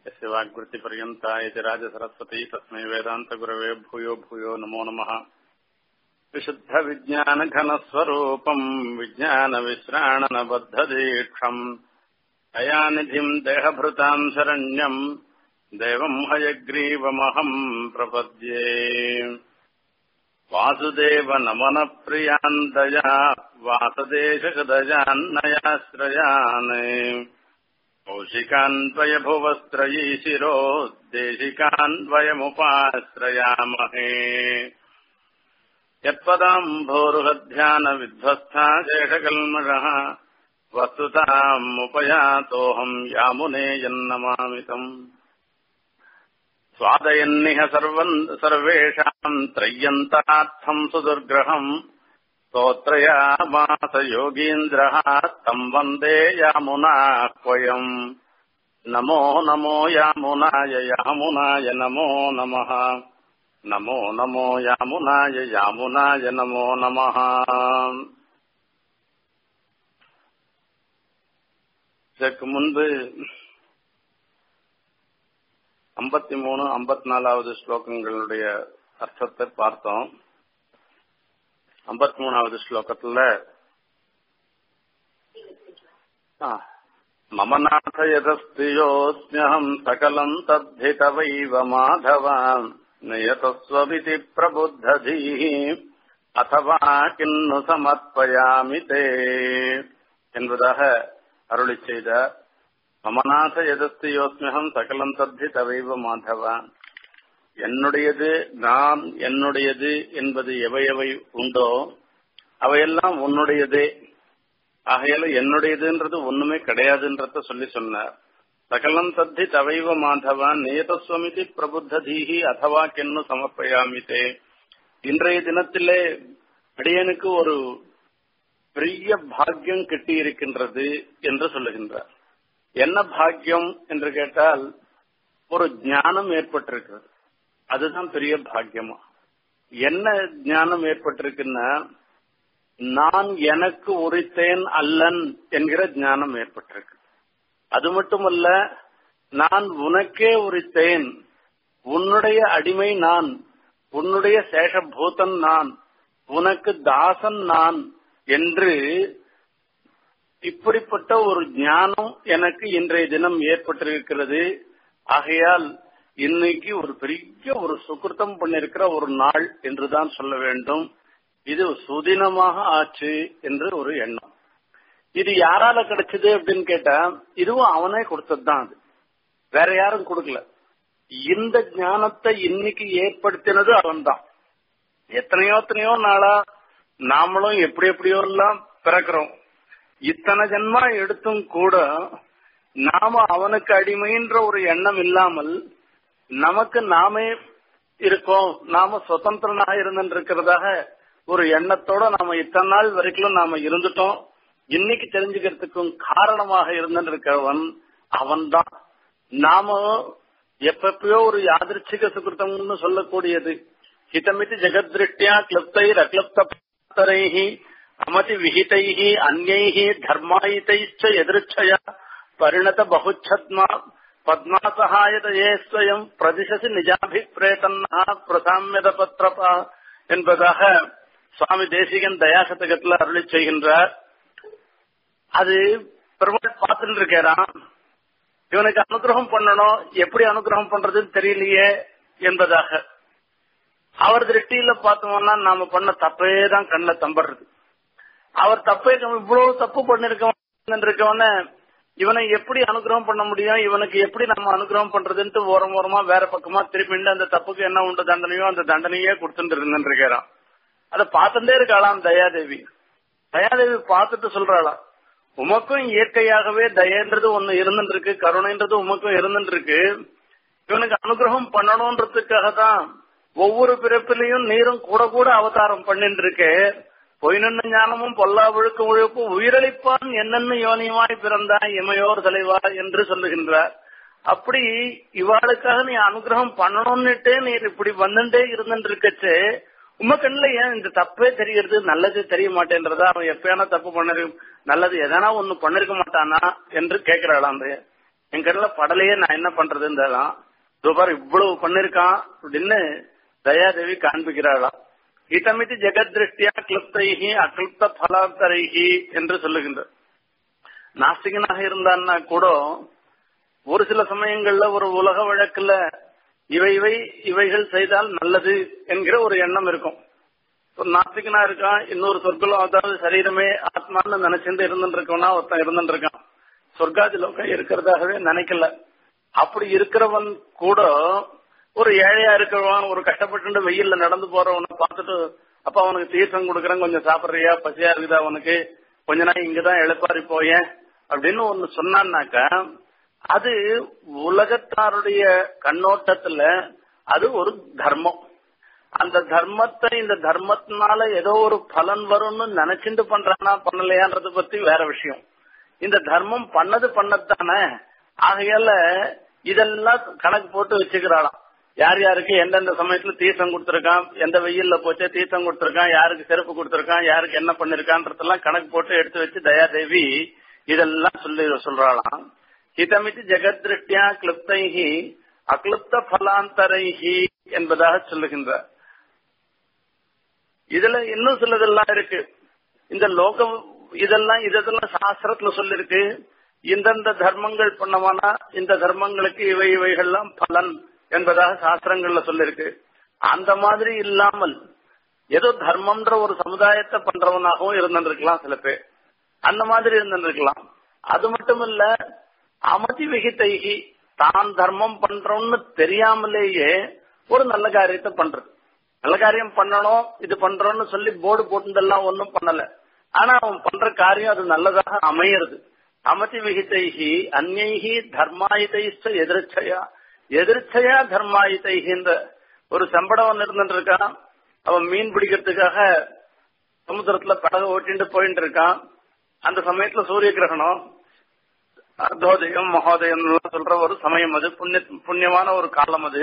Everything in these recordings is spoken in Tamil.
यस्य वाग्वृत्तिपर्यन्ता इति राजसरस्वती तस्मै वेदान्तगुरवे भूयो भूयो नमो नमः विशुद्धविज्ञानघनस्वरूपम् विज्ञानविश्राणनबद्धदीक्षम् दयानिधिम् देहभृताम् शरण्यम् देवम् हयग्रीवमहम् प्रपद्ये वासुदेव नमनप्रियान् दया वासदेशगदजान्नयाश्रयान् कौशिकान्वयभुवस्त्रयी शिरो देशिकान्वयमुपाश्रयामहे यत्पदाम्भोरुहध्यानविध्वस्था शेषकल्मषः वस्तुतामुपयातोऽहम् यामुने यन्नमामितम् स्वादयन्निह सर्वम् सर्वेषाम् त्रय्यन्तार्थम् सुदुर्ग्रहम् स्तोत्रयामास योगीन्द्रः तम् वन्दे यामुनाह्वयम् नमो नमो यामुनाय यामुनाय नमो नमः नमो नमो यामुनाय यामुनाय नमो नमः இதற்கு முன்பு ஐம்பத்தி மூணு ஐம்பத்தி நாலாவது ஸ்லோகங்களுடைய அர்த்தத்தை பார்த்தோம் ஐம்பத்தி மூணாவது ஸ்லோகத்துல மம நாத யதஸ்தியோஸ்மியகம் சகலம் தத்திதவைவ மாதவான் நியதஸ்வவிதி பிரபுத்ததீः அத்தவா கிண்ணு சமர்ப்பயாமி தே என்பதாக அருளி செய்த மமநாத எதஸ்து யோஸ்மியகம் சகலம் தத்தி தவைவ மாதவா என்னுடையது நான் என்னுடையது என்பது எவை எவை உண்டோ அவையெல்லாம் உன்னுடையதே ஆகையால என்னுடையதுன்றது ஒண்ணுமே கிடையாதுன்றத சொல்லி சொன்னார் சகலம் தத்தி தவைவ மாதவா நியதஸ்வமிதி பிரபுத்த தீஹி அதவா கென்னு சமர்ப்பயாமிதே இன்றைய தினத்திலே அடியனுக்கு ஒரு பெரிய பாக்கியம் கிட்டி இருக்கின்றது என்று சொல்லுகின்றார் என்ன பாக்கியம் என்று கேட்டால் ஒரு ஞானம் ஏற்பட்டிருக்கிறது அதுதான் பெரிய பாக்கியமா என்ன ஞானம் ஏற்பட்டிருக்குன்னா நான் எனக்கு உரித்தேன் அல்லன் என்கிற ஞானம் ஏற்பட்டிருக்கு அது மட்டுமல்ல நான் உனக்கே உரித்தேன் உன்னுடைய அடிமை நான் உன்னுடைய சேஷபூதன் நான் உனக்கு தாசன் நான் என்று இப்படிப்பட்ட ஒரு ஞானம் எனக்கு இன்றைய தினம் ஏற்பட்டிருக்கிறது ஆகையால் இன்னைக்கு ஒரு பெரிய ஒரு சுகிருத்தம் பண்ணிருக்கிற ஒரு நாள் என்றுதான் சொல்ல வேண்டும் இது சுதினமாக ஆச்சு என்று ஒரு எண்ணம் இது யாரால கிடைச்சது அப்படின்னு கேட்டா இதுவும் அவனே கொடுத்ததுதான் அது வேற யாரும் கொடுக்கல இந்த ஞானத்தை இன்னைக்கு ஏற்படுத்தினது அவன்தான் எத்தனையோ எத்தனையோ நாளா நாமளும் எப்படி எப்படியோ எல்லாம் பிறக்கிறோம் இத்தனை ஜென்மா எடுத்தும் கூட நாம அவனுக்கு அடிமைன்ற ஒரு எண்ணம் இல்லாமல் நமக்கு நாமே இருக்கோம் நாம சுதந்திரனாக இருந்துருக்கிறதாக ஒரு எண்ணத்தோட நாம இத்தனை நாள் வரைக்கும் நாம இருந்துட்டோம் இன்னைக்கு தெரிஞ்சுக்கிறதுக்கும் காரணமாக இருந்திருக்கிறவன் அவன்தான் நாம எப்பப்பயோ ஒரு யாதிருச்சிக சுகிருத்தம்னு சொல்லக்கூடியது ஹிதமிதி ஜெகத்ருஷ்டியா கிளிப்தைர் அக்லிப்தரைஹி அமதி விஹிதைஹி அந்நைஹி தர்மாயிதைச்ச எதிர்ச்சயா பரிணத பகுச்சத்மா பத்மா சகாயதையே ஸ்வயம் பிரதிசசி நிஜாபிப்ரேதன்னா பிரசாமியத பத்ரபா என்பதாக சுவாமி தேசிகன் தயாசதகத்துல அருளி செய்கின்றார் அது பெருமாள் பார்த்துட்டு இருக்கிறான் இவனுக்கு அனுகிரகம் பண்ணணும் எப்படி அனுகிரகம் பண்றதுன்னு தெரியலையே என்பதாக அவர் திருஷ்டியில பார்த்தோம்னா நாம பண்ண தப்பே தான் கண்ணில் தம்படுறது அவர் தப்பே இவ்வளவு தப்பு பண்ணிருக்கவன இவனை எப்படி அனுகிரகம் பண்ண முடியும் இவனுக்கு எப்படி நம்ம அனுகிரகம் பண்றதுன்ட்டு ஓரம் ஓரமா வேற பக்கமா திருப்பிண்டு அந்த தப்புக்கு என்ன உண்டு தண்டனையோ அந்த தண்டனையே கொடுத்துட்டு இருந்துருக்கிறான் அதை பார்த்துட்டே இருக்காளாம் தயாதேவி தயாதேவி பார்த்துட்டு சொல்றாளாம் உமக்கும் இயற்கையாகவே தயன்றது ஒண்ணு இருந்துருக்கு கருணைன்றது உமக்கும் இருந்துருக்கு இவனுக்கு அனுகிரகம் பண்ணணும்ன்றதுக்காக தான் ஒவ்வொரு பிறப்பிலையும் நீரும் கூட கூட அவதாரம் பண்ணிட்டு இருக்கு பொய் நின்று ஞானமும் பொல்லா ஒழுக்க உழைப்பும் உயிரளிப்பான் என்னென்ன யோனியுமாய் பிறந்தாய் இமையோர் தலைவா என்று சொல்லுகின்றார் அப்படி இவாளுக்காக நீ அனுகிரகம் பண்ணணும்னுட்டே நீர் இப்படி வந்துட்டே இருந்துட்டு இருக்கச்சு உம கண்ணுல ஏன் இந்த தப்பே தெரியறது நல்லது தெரிய மாட்டேன்றதா அவன் எப்பயான தப்பு பண்ணிரு நல்லது எதனா ஒண்ணு பண்ணிருக்க மாட்டானா என்று கேட்கிறாள் அந்த என் கண்ணுல படலையே நான் என்ன பண்றதுன்றதான் துபார் இவ்வளவு பண்ணிருக்கான் அப்படின்னு தயாதேவி காண்பிக்கிறாளாம் ஹிதமிதி ஜெகத் திருஷ்டியா கிளிப்தைகி அகிளிப்த பலாத்தரைகி என்று சொல்லுகின்றார் நாஸ்திகனாக இருந்தான்னா கூட ஒரு சில சமயங்கள்ல ஒரு உலக வழக்குல இவை இவை இவைகள் செய்தால் நல்லது என்கிற ஒரு எண்ணம் இருக்கும் ஒரு நாஸ்திகனா இருக்கான் இன்னொரு சொற்களும் அதாவது சரீரமே ஆத்மான்னு நினைச்சிட்டு இருந்துட்டு இருக்கவனா ஒருத்தன் இருந்துட்டு இருக்கான் சொர்க்காதி லோகம் இருக்கிறதாகவே நினைக்கல அப்படி இருக்கிறவன் கூட ஒரு ஏழையா இருக்கிறவன் ஒரு கஷ்டப்பட்டு வெயில்ல நடந்து போறவனை பார்த்துட்டு அப்ப அவனுக்கு தீர்த்தம் கொடுக்கறேன் கொஞ்சம் சாப்பிடுறியா பசியா இருக்குதா அவனுக்கு கொஞ்ச நாள் இங்கதான் எழுப்பாரி போயேன் அப்படின்னு ஒன்னு சொன்னான்னாக்கா அது உலகத்தாருடைய கண்ணோட்டத்துல அது ஒரு தர்மம் அந்த தர்மத்தை இந்த தர்மத்தினால ஏதோ ஒரு பலன் வரும்னு நினைச்சிட்டு பண்றானா பண்ணலையான்றத பத்தி வேற விஷயம் இந்த தர்மம் பண்ணது பண்ணத்தானே ஆகையால இதெல்லாம் கணக்கு போட்டு வச்சுக்கிறாளாம் யார் யாருக்கு எந்தெந்த சமயத்துல தீர்த்தம் கொடுத்திருக்கான் எந்த வெயில்ல போச்சு தீர்த்தம் கொடுத்திருக்கான் யாருக்கு செருப்பு கொடுத்திருக்கான் யாருக்கு என்ன பண்ணிருக்கான்றதெல்லாம் கணக்கு போட்டு எடுத்து வச்சு தயாதேவி இதெல்லாம் சொல்லி சொல்றாளாம் ஹிதமிதி ஜெகத் திருஷ்டியா கிளிப்தைகி அக்லிப்த பலாந்தரைகி என்பதாக சொல்லுகின்றார் இதுல இன்னும் சிலதெல்லாம் இருக்கு இந்த லோகம் இதெல்லாம் இதெல்லாம் சாஸ்திரத்துல சொல்லிருக்கு இந்தந்த தர்மங்கள் பண்ணவானா இந்த தர்மங்களுக்கு இவை இவைகள்லாம் பலன் என்பதாக சாஸ்திரங்கள்ல சொல்லிருக்கு அந்த மாதிரி இல்லாமல் ஏதோ தர்மம்ன்ற ஒரு சமுதாயத்தை பண்றவனாகவும் இருந்திருக்கலாம் சில பேர் அந்த மாதிரி இருந்திருக்கலாம் அது மட்டும் இல்ல அமதி விகிதைகி தான் தர்மம் பண்றோம்னு தெரியாமலேயே ஒரு நல்ல காரியத்தை பண்றது நல்ல காரியம் பண்ணணும் இது பண்றோம்னு சொல்லி போர்டு போட்டுதெல்லாம் ஒன்னும் பண்ணல ஆனா அவன் பண்ற காரியம் அது நல்லதாக அமையிறது அமதி விகிதைகி அந்நைகி தர்மாயுதைஷ்ட எதிர்ச்சையா எதிர்ச்சையா தர்மாயுதைகின்ற ஒரு சம்பளம் இருந்துட்டு இருக்கான் அவன் மீன் பிடிக்கிறதுக்காக சமுத்திரத்துல படகு ஓட்டிட்டு போயிட்டு இருக்கான் அந்த சமயத்துல சூரிய கிரகணம் அர்த்தோதயம் மகோதயம் சொல்ற ஒரு சமயம் அது புண்ணிய புண்ணியமான ஒரு காலம் அது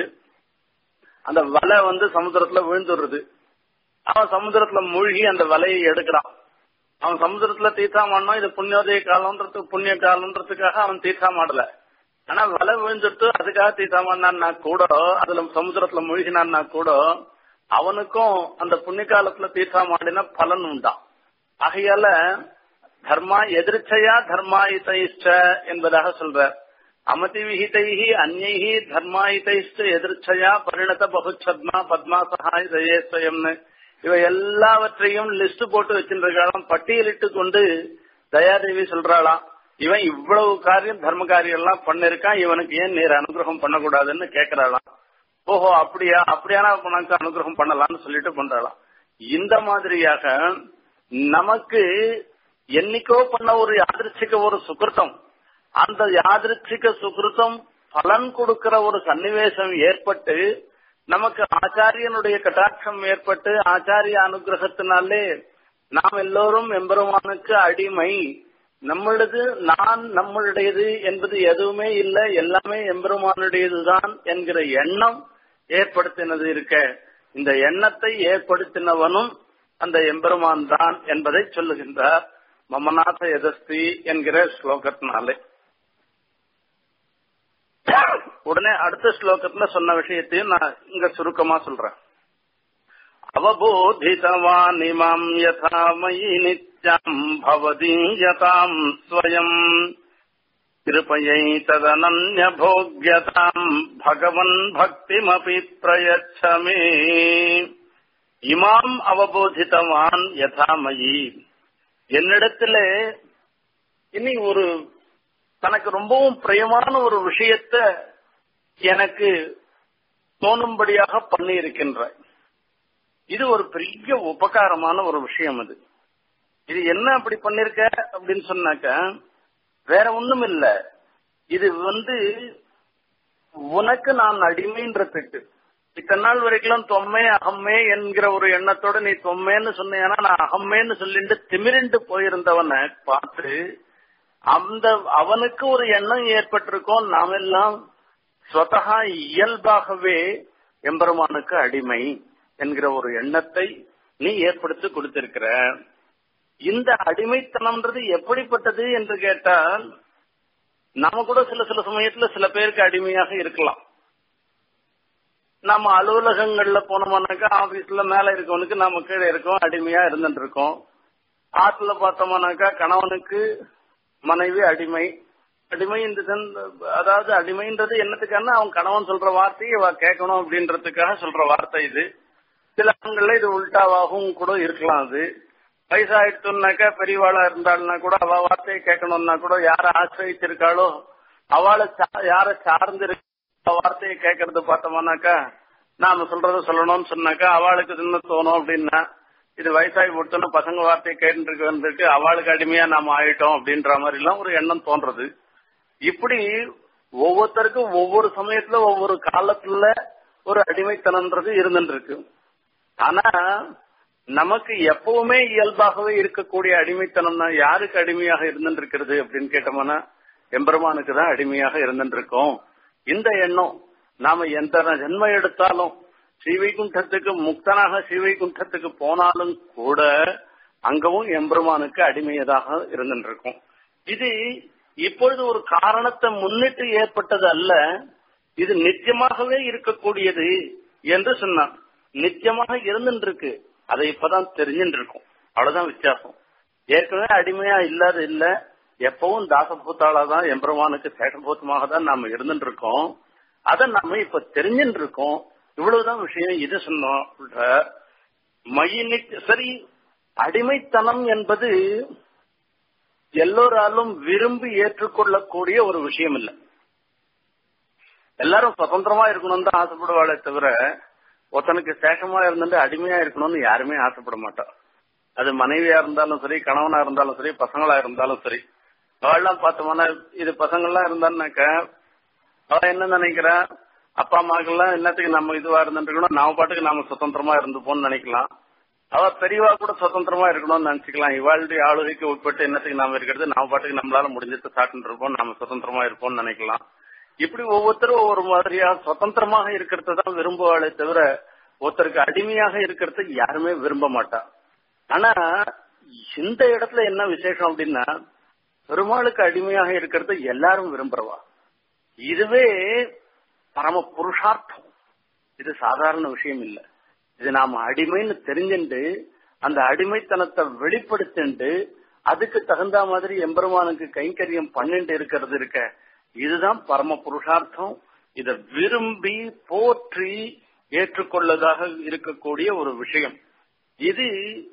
அந்த வலை வந்து சமுத்திரத்துல விழுந்துடுறது அவன் சமுத்திரத்துல மூழ்கி அந்த வலையை எடுக்கிறான் அவன் சமுத்திரத்துல தீர்த்தம் ஆடணும் இது புண்ணியோதய காலம்ன்றது புண்ணிய காலம்ன்றதுக்காக அவன் தீர்த்தம் ஆடல ஆனா வலை விழுந்துட்டு அதுக்காக தீர்த்தம் ஆடினான்னா கூட அதுல சமுத்திரத்துல மூழ்கினான்னா கூட அவனுக்கும் அந்த புண்ணிய காலத்துல தீர்த்தம் ஆடினா பலன் உண்டான் ஆகையால தர்மா எதிர்ச்சையா தர்மாயுதைஷ்ட என்பதாக சொல்றார் அமதி விகிதைஹி அந்நைஹி தர்மாயுதைஷ்ட எதிர்ச்சையா பரிணத பகுச்சத்மா பத்மா சகாய தயேஸ்வயம்னு இவை எல்லாவற்றையும் லிஸ்ட் போட்டு வச்சிருக்காளாம் பட்டியலிட்டு கொண்டு தயாதேவி சொல்றாளாம் இவன் இவ்வளவு காரியம் தர்ம காரியம் எல்லாம் பண்ணிருக்கான் இவனுக்கு ஏன் நீர் அனுகிரகம் பண்ணக்கூடாதுன்னு கேக்குறாளாம் ஓஹோ அப்படியா அப்படியானா உனக்கு அனுகிரகம் பண்ணலாம்னு சொல்லிட்டு பண்றாளாம் இந்த மாதிரியாக நமக்கு என்னைக்கோ பண்ண ஒரு யாதிருச்சிக்க ஒரு சுகிருத்தம் அந்த யாதிருச்சிக சுகிருத்தம் பலன் கொடுக்கிற ஒரு சன்னிவேசம் ஏற்பட்டு நமக்கு ஆச்சாரியனுடைய கட்டாட்சம் ஏற்பட்டு ஆச்சாரிய அனுகிரகத்தினாலே நாம் எல்லோரும் எம்பெருமானுக்கு அடிமை நம்மளது நான் நம்மளுடையது என்பது எதுவுமே இல்லை எல்லாமே எம்பெருமானுடையதுதான் என்கிற எண்ணம் ஏற்படுத்தினது இருக்க இந்த எண்ணத்தை ஏற்படுத்தினவனும் அந்த எம்பெருமான் தான் என்பதை சொல்லுகின்றார் மமநாத எதஸ்தி என்கிற ஸ்லோகத்தினாலே உடனே அடுத்த ஸ்லோகத்துல சொன்ன விஷயத்தையும் நான் இங்க சுருக்கமா சொல்றேன் அவபோதிதவான் இமாம் யதா மயி நித்யம் பவதீயதாம் ஸ்வயம் கிருபயை ததனன்ய போக்யதாம் பகவன் பக்திமபி பிரயச்சமே இமாம் அவபோதித்தவான் யதாமயி என்னிடத்துல இனி ஒரு தனக்கு ரொம்பவும் பிரியமான ஒரு விஷயத்த எனக்கு தோணும்படியாக பண்ணி இருக்கின்றாய் இது ஒரு பெரிய உபகாரமான ஒரு விஷயம் அது இது என்ன அப்படி பண்ணிருக்க அப்படின்னு சொன்னாக்க வேற ஒண்ணும் இல்ல இது வந்து உனக்கு நான் அடிமைன்றதுக்கு இத்தனை நாள் வரைக்கும் தொம்மே அகம்மே என்கிற ஒரு எண்ணத்தோட நீ தொம்மேன்னு சொன்னீங்கன்னா நான் அகம்மேன்னு சொல்லிட்டு திமிரிண்டு போயிருந்தவனை பார்த்து அந்த அவனுக்கு ஒரு எண்ணம் ஏற்பட்டிருக்கோம் நாம் எல்லாம் ஸ்வதகா இயல்பாகவே எம்பெருமானுக்கு அடிமை என்கிற ஒரு எண்ணத்தை நீ ஏற்படுத்தி கொடுத்திருக்கிற இந்த அடிமைத்தனம்ன்றது எப்படிப்பட்டது என்று கேட்டால் நாம கூட சில சில சமயத்துல சில பேருக்கு அடிமையாக இருக்கலாம் நம்ம அலுவலகங்கள்ல போனோம்னாக்கா ஆபீஸ்ல மேல இருக்கவனுக்கு நம்ம கீழே இருக்கோம் அடிமையா இருந்துட்டு இருக்கோம் ஆத்துல பார்த்தோம்னாக்கா கணவனுக்கு மனைவி அடிமை அடிமை இந்த அதாவது அடிமைன்றது என்னத்துக்கான அவன் கணவன் சொல்ற வார்த்தையை அவ கேட்கணும் அப்படின்றதுக்காக சொல்ற வார்த்தை இது சில இடங்கள்ல இது உல்டாவாகவும் கூட இருக்கலாம் அது வயசாயிடுச்சுனாக்கா பெரியவாளா இருந்தாள்னா கூட அவ வார்த்தையை கேட்கணும்னா கூட யார ஆசிரியச்சிருக்காளோ அவளை யார சார்ந்து இருக்க வார்த்தையை கேட்கறது பார்த்தோம்னாக்கா நாம சொல்றத சொல்லணும்னு சொன்னாக்கா அவளுக்கு என்ன தோணும் அப்படின்னா இது வயசாகி கொடுத்தோன்னா பசங்க வார்த்தையை கேட்டு வந்துட்டு அவளுக்கு அடிமையா நாம ஆயிட்டோம் அப்படின்ற மாதிரி எல்லாம் ஒரு எண்ணம் தோன்றது இப்படி ஒவ்வொருத்தருக்கும் ஒவ்வொரு சமயத்துல ஒவ்வொரு காலத்துல ஒரு அடிமைத்தனம்ன்றது இருந்துட்டு இருக்கு ஆனா நமக்கு எப்பவுமே இயல்பாகவே இருக்கக்கூடிய அடிமைத்தனம் தான் யாருக்கு அடிமையாக இருந்துட்டு இருக்கிறது அப்படின்னு கேட்டோம்னா எம்பெருமானுக்கு தான் அடிமையாக இருந்துட்டு இருக்கோம் இந்த எண்ணம் நாம எந்த ஜென்ம எடுத்தாலும் ஸ்ரீவைகுண்டத்துக்கு முக்தனாக ஸ்ரீவைகுண்டத்துக்கு போனாலும் கூட அங்கவும் எம்பெருமானுக்கு அடிமையதாக இருந்துட்டு இருக்கும் இது இப்பொழுது ஒரு காரணத்தை முன்னிட்டு ஏற்பட்டது அல்ல இது நிச்சயமாகவே இருக்கக்கூடியது என்று சொன்னான் நிச்சயமாக இருந்துட்டு இருக்கு அதை இப்பதான் தெரிஞ்சுட்டு இருக்கும் அவ்வளவுதான் வித்தியாசம் ஏற்கனவே அடிமையா இல்லாத இல்ல எப்பவும் தாசபூத்தாளா தான் எம்பெருமானுக்கு சேஷபூத்தமாக தான் நாம இருந்துட்டு இருக்கோம் அதை நம்ம இப்ப தெரிஞ்சுட்டு இருக்கோம் இவ்வளவுதான் விஷயம் இது சொன்னோம் மயினி சரி அடிமைத்தனம் என்பது எல்லோராலும் விரும்பி ஏற்றுக்கொள்ளக்கூடிய ஒரு விஷயம் இல்லை எல்லாரும் சுதந்திரமா இருக்கணும்னு தான் ஆசைப்படுவாளே தவிர ஒருத்தனுக்கு சேஷமா இருந்துட்டு அடிமையா இருக்கணும்னு யாருமே ஆசைப்பட மாட்டான் அது மனைவியா இருந்தாலும் சரி கணவனா இருந்தாலும் சரி பசங்களா இருந்தாலும் சரி அவள்லாம் பார்த்தோம்னா இது பசங்கள்லாம் இருந்தான்னாக்க அவ என்ன நினைக்கிறா அப்பா அம்மாக்கெல்லாம் என்னத்துக்கு நம்ம இதுவா இருந்துருக்கணும் நாம பாட்டுக்கு நாம சுதந்திரமா இருந்துப்போம்னு நினைக்கலாம் அவ பெரியவா கூட சுதந்திரமா இருக்கணும்னு நினைச்சுக்கலாம் இவாளுடைய ஆளுகைக்கு உட்பட்டு என்னத்துக்கு நாம இருக்கிறது நாம பாட்டுக்கு நம்மளால முடிஞ்சது சாப்பிட்டு இருப்போம் நாம சுதந்திரமா இருப்போம்னு நினைக்கலாம் இப்படி ஒவ்வொருத்தரும் ஒவ்வொரு மாதிரியா சுதந்திரமாக இருக்கிறத தான் விரும்புவாளே தவிர ஒருத்தருக்கு அடிமையாக இருக்கிறத யாருமே விரும்ப மாட்டா ஆனா இந்த இடத்துல என்ன விசேஷம் அப்படின்னா பெருமாளுக்கு அடிமையாக இருக்கிறத எல்லாரும் விரும்புறவா இதுவே பரம புருஷார்த்தம் இது சாதாரண விஷயம் இல்ல இது நாம அடிமைன்னு தெரிஞ்சுண்டு அந்த அடிமைத்தனத்தை வெளிப்படுத்திண்டு அதுக்கு தகுந்த மாதிரி எம்பெருமானுக்கு கைங்கரியம் பண்ணிட்டு இருக்கிறது இருக்க இதுதான் பரம புருஷார்த்தம் இத விரும்பி போற்றி ஏற்றுக்கொள்ளதாக இருக்கக்கூடிய ஒரு விஷயம் இது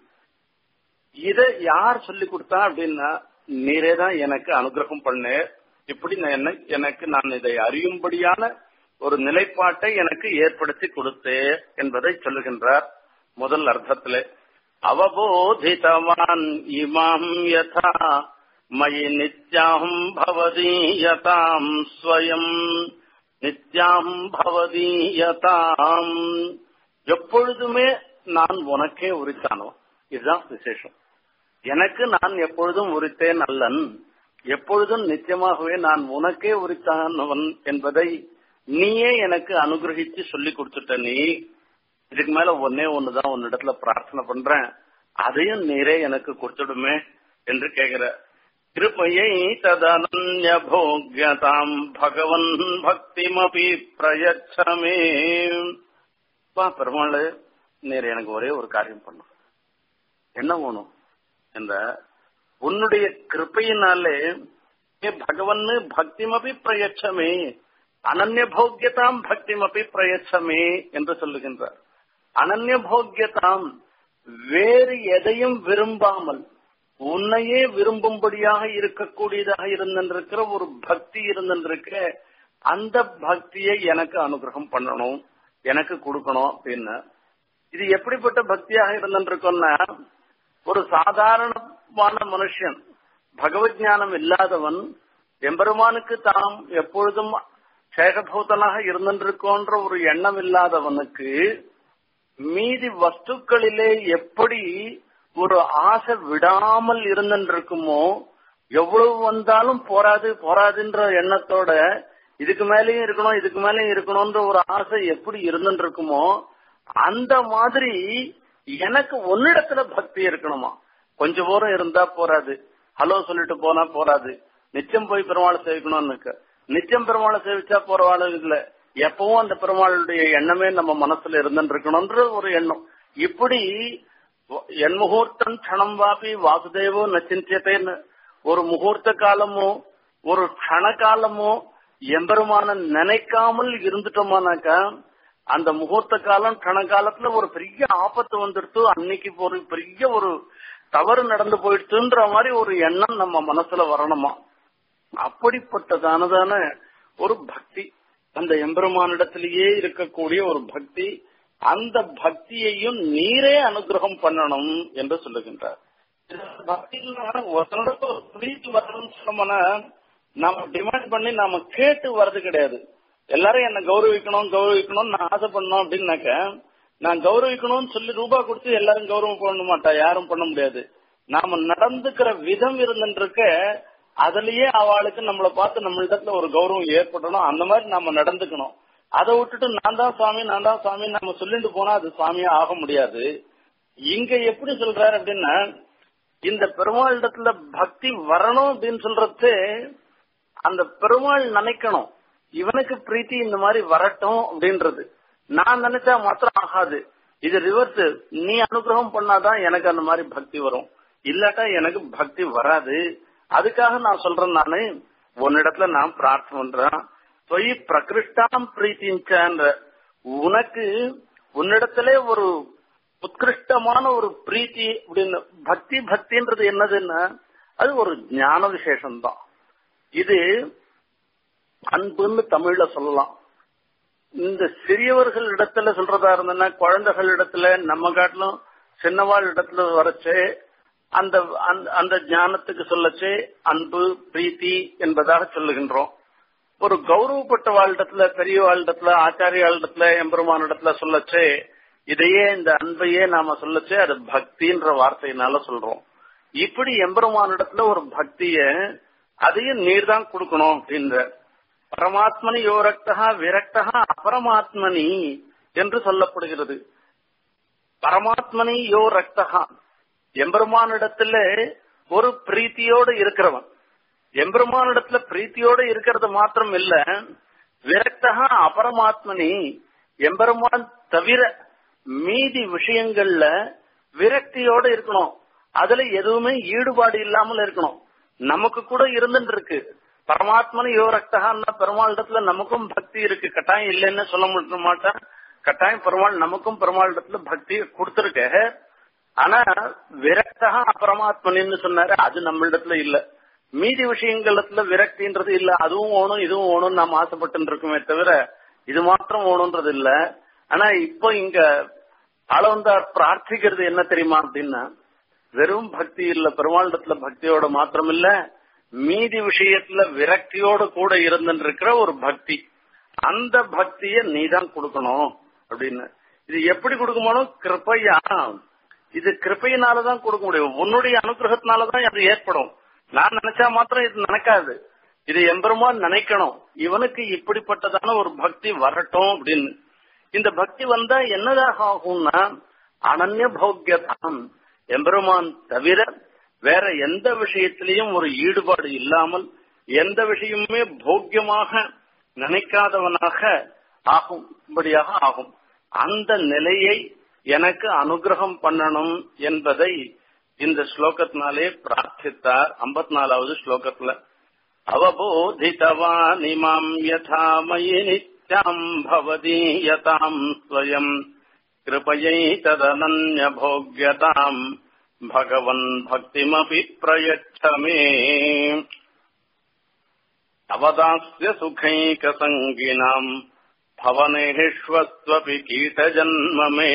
இத யார் சொல்லி கொடுத்தா அப்படின்னா நீரே தான் எனக்கு அனுகிரகம் பண்ணு இப்படி நான் எனக்கு நான் இதை அறியும்படியான ஒரு நிலைப்பாட்டை எனக்கு ஏற்படுத்தி கொடுத்தே என்பதை சொல்லுகின்றார் முதல் அர்த்தத்திலே அவபோதித்தவான் இமாம் யதா மயி நித்யாம் பவதீயதாம் ஸ்வயம் நித்யாம் பவதீயதாம் எப்பொழுதுமே நான் உனக்கே உரித்தானோ இதுதான் விசேஷம் எனக்கு நான் எப்பொழுதும் உரித்தேன் அல்லன் எப்பொழுதும் நிச்சயமாகவே நான் உனக்கே உரித்தானவன் என்பதை நீயே எனக்கு அனுகிரகிச்சு சொல்லி கொடுத்துட்ட நீ இதுக்கு மேல ஒன்னே ஒண்ணுதான் உன்னிடத்துல பிரார்த்தனை பண்றேன் அதையும் நீரே எனக்கு கொடுத்துடுமே என்று கேக்குற கிருப்பையை ததனன்ய போக்யதாம் பகவன் பக்திமபி பிரயச்சமே பா பெருமாள் நீர் எனக்கு ஒரே ஒரு காரியம் பண்ணும் என்ன வேணும் என்ற உன்னுடைய கிருப்பையினாலே பகவன் பக்திமபி பிரயச்சமே அனன்ய போக்கியதாம் பக்திமபி பிரயச்சமே என்று சொல்லுகின்றார் அனன்ய போக்கியதாம் வேறு எதையும் விரும்பாமல் உன்னையே விரும்பும்படியாக இருக்கக்கூடியதாக இருந்திருக்கிற ஒரு பக்தி இருந்திருக்க அந்த பக்தியை எனக்கு அனுகிரகம் பண்ணணும் எனக்கு கொடுக்கணும் அப்படின்னு இது எப்படிப்பட்ட பக்தியாக இருந்திருக்கோம்னா ஒரு சாதாரணமான மனுஷன் பகவத் ஞானம் இல்லாதவன் எம்பெருமானுக்கு தாம் எப்பொழுதும் சேகபூதனாக இருந்திருக்கோன்ற ஒரு எண்ணம் இல்லாதவனுக்கு மீதி வஸ்துக்களிலே எப்படி ஒரு ஆசை விடாமல் இருந்துருக்குமோ எவ்வளவு வந்தாலும் போராது போராதுன்ற எண்ணத்தோட இதுக்கு மேலேயும் இருக்கணும் இதுக்கு மேலேயும் இருக்கணும்ன்ற ஒரு ஆசை எப்படி இருந்துருக்குமோ அந்த மாதிரி எனக்கு ஒன்னிடத்துல பக்தி இருக்கணுமா கொஞ்ச தூரம் இருந்தா போராது ஹலோ சொல்லிட்டு போனா போராது நிச்சயம் போய் பெருமாளை சேவிக்கணும்னு இருக்கு நிச்சயம் பெருமாளை சேவிச்சா போறவாள் இல்ல எப்பவும் அந்த பெருமாளுடைய எண்ணமே நம்ம மனசுல இருந்துட்டு இருக்கணும்ன்ற ஒரு எண்ணம் இப்படி என் முகூர்த்தம் க்ஷணம் வாபி வாசுதேவோ நச்சிந்தியத்தைன்னு ஒரு முகூர்த்த காலமோ ஒரு க்ஷண காலமோ எம்பெருமான நினைக்காமல் இருந்துட்டோமானாக்கா அந்த முகூர்த்த காலம் கண காலத்துல ஒரு பெரிய ஆபத்து வந்துடுத்து அன்னைக்கு ஒரு பெரிய ஒரு தவறு நடந்து போயிடுச்சுன்ற மாதிரி ஒரு எண்ணம் நம்ம மனசுல வரணுமா அப்படிப்பட்டதானதான ஒரு பக்தி அந்த எம்பெருமானிடத்திலேயே இருக்கக்கூடிய ஒரு பக்தி அந்த பக்தியையும் நீரே அனுகிரகம் பண்ணணும் என்று சொல்லுகின்றார் ஒருத்தனோட பிரீத்தி வரணும்னு சொன்னோம்னா நாம டிமாண்ட் பண்ணி நாம கேட்டு வர்றது கிடையாது எல்லாரும் என்ன கௌரவிக்கணும் கௌரவிக்கணும்னு நான் ஆசை பண்ணோம் அப்படின்னாக்க நான் கௌரவிக்கணும்னு சொல்லி ரூபா கொடுத்து எல்லாரும் கௌரவம் பண்ண மாட்டா யாரும் பண்ண முடியாது நாம நடந்துக்கிற விதம் இருந்துருக்க அதுலயே அவளுக்கு நம்மளை பார்த்து நம்ம இடத்துல ஒரு கௌரவம் ஏற்படணும் அந்த மாதிரி நாம நடந்துக்கணும் அதை விட்டுட்டு நான் தான் சுவாமி நான் தான் சுவாமி நம்ம சொல்லிட்டு போனா அது சுவாமியா ஆக முடியாது இங்க எப்படி சொல்றாரு அப்படின்னா இந்த பெருமாள் இடத்துல பக்தி வரணும் அப்படின்னு சொல்றது அந்த பெருமாள் நினைக்கணும் இவனுக்கு பிரீத்தி இந்த மாதிரி வரட்டும் அப்படின்றது நான் நினைச்சா மாத்திரம் ஆகாது இது ரிவர்ஸ் நீ அனுகிரகம் பண்ணாதான் எனக்கு அந்த மாதிரி பக்தி வரும் இல்லாட்டா எனக்கு பக்தி வராது அதுக்காக நான் சொல்றேன் நானு உன்னிடத்துல நான் பிரார்த்தனை பண்றேன் தொய் பிரகிருஷ்டாம் பிரீத்தின்ற உனக்கு உன்னிடத்திலே ஒரு உத்கிருஷ்டமான ஒரு பிரீத்தி அப்படின்னு பக்தி பக்தின்றது என்னதுன்னா அது ஒரு ஞான விசேஷம்தான் இது அன்புன்னு தமிழ்ல சொல்லலாம் இந்த சிறியவர்கள் இடத்துல சொல்றதா இருந்ததுன்னா குழந்தைகள் இடத்துல நம்ம காட்டிலும் சின்னவாள் இடத்துல வரச்சு அந்த அந்த ஞானத்துக்கு சொல்லச்சு அன்பு பிரீத்தி என்பதாக சொல்லுகின்றோம் ஒரு கௌரவப்பட்ட வாழ்டத்துல பெரிய வாழ்டத்துல ஆச்சாரிய வாழ்டத்துல எம்பெருமான இடத்துல சொல்லச்சு இதையே இந்த அன்பையே நாம சொல்லச்சு அது பக்தின்ற வார்த்தையினால சொல்றோம் இப்படி எம்பெருமான இடத்துல ஒரு பக்திய அதையும் நீர் தான் கொடுக்கணும் அப்படின்ற பரமாத்மனி யோரக்தா விரக்தா அபரமாத்மனி என்று சொல்லப்படுகிறது பரமாத்மனி யோ ரக்தகா எம்பெருமானிடத்துல ஒரு பிரீத்தியோடு இருக்கிறவன் எம்பெருமானிடத்துல பிரீத்தியோடு இருக்கிறது மாத்திரம் இல்ல விரக்தகா அபரமாத்மனி எம்பெருமான் தவிர மீதி விஷயங்கள்ல விரக்தியோட இருக்கணும் அதுல எதுவுமே ஈடுபாடு இல்லாமல் இருக்கணும் நமக்கு கூட இருந்துட்டு இருக்கு பரமாத்மனு யோ ரக்தகான்னா பெருமாள் இடத்துல நமக்கும் பக்தி இருக்கு கட்டாயம் இல்லைன்னு சொல்ல முடிய மாட்டேன் கட்டாயம் பெருமாள் நமக்கும் பெருமாள் இடத்துல பக்தி கொடுத்திருக்க ஆனா விரக்தகா அபரமாத்மனின்னு சொன்னாரு அது நம்ம இடத்துல இல்ல மீதி விஷயங்கள்ல விரக்தின்றது இல்ல அதுவும் ஓணும் இதுவும் ஓணும் நாம் ஆசைப்பட்டு இருக்குமே தவிர இது மாத்திரம் ஓணுன்றது இல்ல ஆனா இப்போ இங்க அளவந்தார் பிரார்த்திக்கிறது என்ன தெரியுமா அப்படின்னா வெறும் பக்தி இல்ல பெருமாளிடத்துல பக்தியோட மாத்திரம் இல்ல மீதி விஷயத்துல விரக்தியோட கூட இருந்துருக்கிற ஒரு பக்தி அந்த பக்திய நீ தான் கொடுக்கணும் அப்படின்னு இது எப்படி கொடுக்கணும் கிருப்பையா இது கிருப்பையினாலதான் கொடுக்க முடியும் உன்னுடைய அனுகிரகத்தினாலதான் அது ஏற்படும் நான் நினைச்சா மாத்திரம் இது நடக்காது இது எம்பெருமான் நினைக்கணும் இவனுக்கு இப்படிப்பட்டதான ஒரு பக்தி வரட்டும் அப்படின்னு இந்த பக்தி வந்தா என்னதாக ஆகும்னா அனன்ய போக்கியதான் எம்பெருமான் தவிர வேற எந்த விஷயத்திலையும் ஒரு ஈடுபாடு இல்லாமல் எந்த விஷயமுமே போக்கியமாக நினைக்காதவனாக ஆகும்படியாக ஆகும் அந்த நிலையை எனக்கு அனுகிரகம் பண்ணணும் என்பதை இந்த ஸ்லோகத்தினாலே பிரார்த்தித்தார் ஐம்பத்தி நாலாவது ஸ்லோகத்துல அவபோதித்தவானிமாம் யதா மயி நித்யாம் பவதீயதாம் ஸ்வயம் கிருபயை ததனன்ய போக்யதாம் பகவன் பக்திமபி பிரயச்ச மே அவதாஸ்ய சுகைக சங்கினாம் भवनेष्वस्त्वपि कीटजन्म मे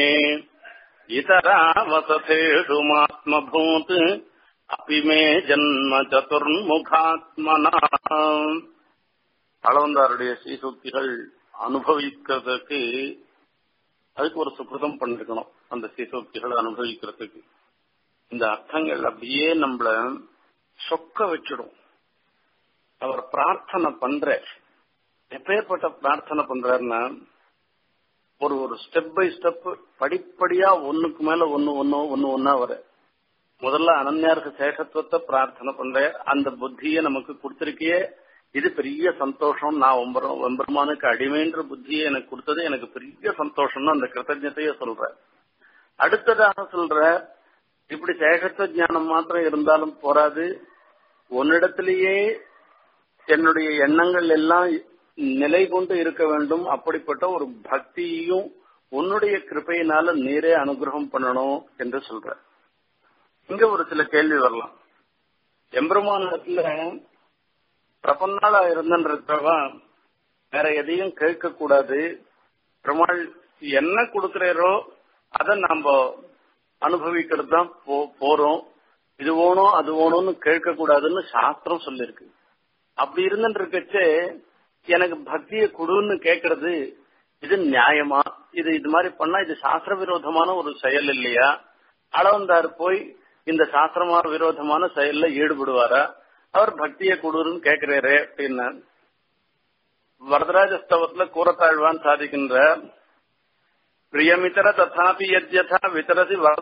इतरावसथेषु मात्मभूत् अपि मे ஜன்ம சதுர்முகாத்மனா அளவந்தாருடைய ஸ்ரீசூக்திகள் அனுபவிக்கிறதுக்கு அதுக்கு ஒரு சுகிருதம் பண்ணிருக்கணும் அந்த ஸ்ரீசூக்திகளை அனுபவிக்கிறதுக்கு இந்த அர்த்தங்கள் அப்படியே நம்மள சொக்க வச்சிடும் அவர் பிரார்த்தனை பண்ற எப்பேற்பட்ட பிரார்த்தனை பண்றாருன்னா ஒரு ஒரு ஸ்டெப் பை ஸ்டெப் படிப்படியா ஒண்ணுக்கு மேல ஒண்ணு ஒண்ணு ஒண்ணு ஒன்னா வர முதல்ல அனன்யாருக்கு சேஷத்துவத்தை பிரார்த்தனை பண்றேன் அந்த புத்தியை நமக்கு கொடுத்திருக்கியே இது பெரிய சந்தோஷம் நான் ஒம்பரம் வெம்பெருமானுக்கு அடிமைன்ற புத்தியை எனக்கு கொடுத்தது எனக்கு பெரிய சந்தோஷம்னு அந்த கிருத்தஜத்தையே சொல்றேன் அடுத்ததாக சொல்ற இப்படி சேகத்துவ ஞானம் மாத்திரம் இருந்தாலும் போராது உன்னிடத்திலேயே என்னுடைய எண்ணங்கள் எல்லாம் நிலை கொண்டு இருக்க வேண்டும் அப்படிப்பட்ட ஒரு பக்தியையும் உன்னுடைய கிருப்பையினால நீரே அனுகிரகம் பண்ணணும் என்று சொல்ற இங்க ஒரு சில கேள்வி வரலாம் எம்பெருமானத்துல பிரபன்னாளா இருந்தன்றவன் வேற எதையும் கேட்க கூடாது பெருமாள் என்ன கொடுக்கிறீரோ அதை நாம அனுபவிக்கிறது தான் போறோம் இது வேணும் அது வேணும்னு கேட்க கூடாதுன்னு சாஸ்திரம் சொல்லிருக்கு அப்படி இருந்துருக்கச்சே எனக்கு பக்தியை கொடுன்னு கேட்கறது இது நியாயமா இது இது மாதிரி பண்ணா இது சாஸ்திர விரோதமான ஒரு செயல் இல்லையா அளவந்தார் போய் இந்த சாஸ்திரமா விரோதமான செயல்ல ஈடுபடுவாரா அவர் பக்தியை கொடுன்னு கேட்கிறாரு அப்படின்னு வரதராஜஸ்தவத்துல கூறத்தாழ்வான் சாதிக்கின்ற பிரியமித்தர ததாபி யத்யதா விதரதி வர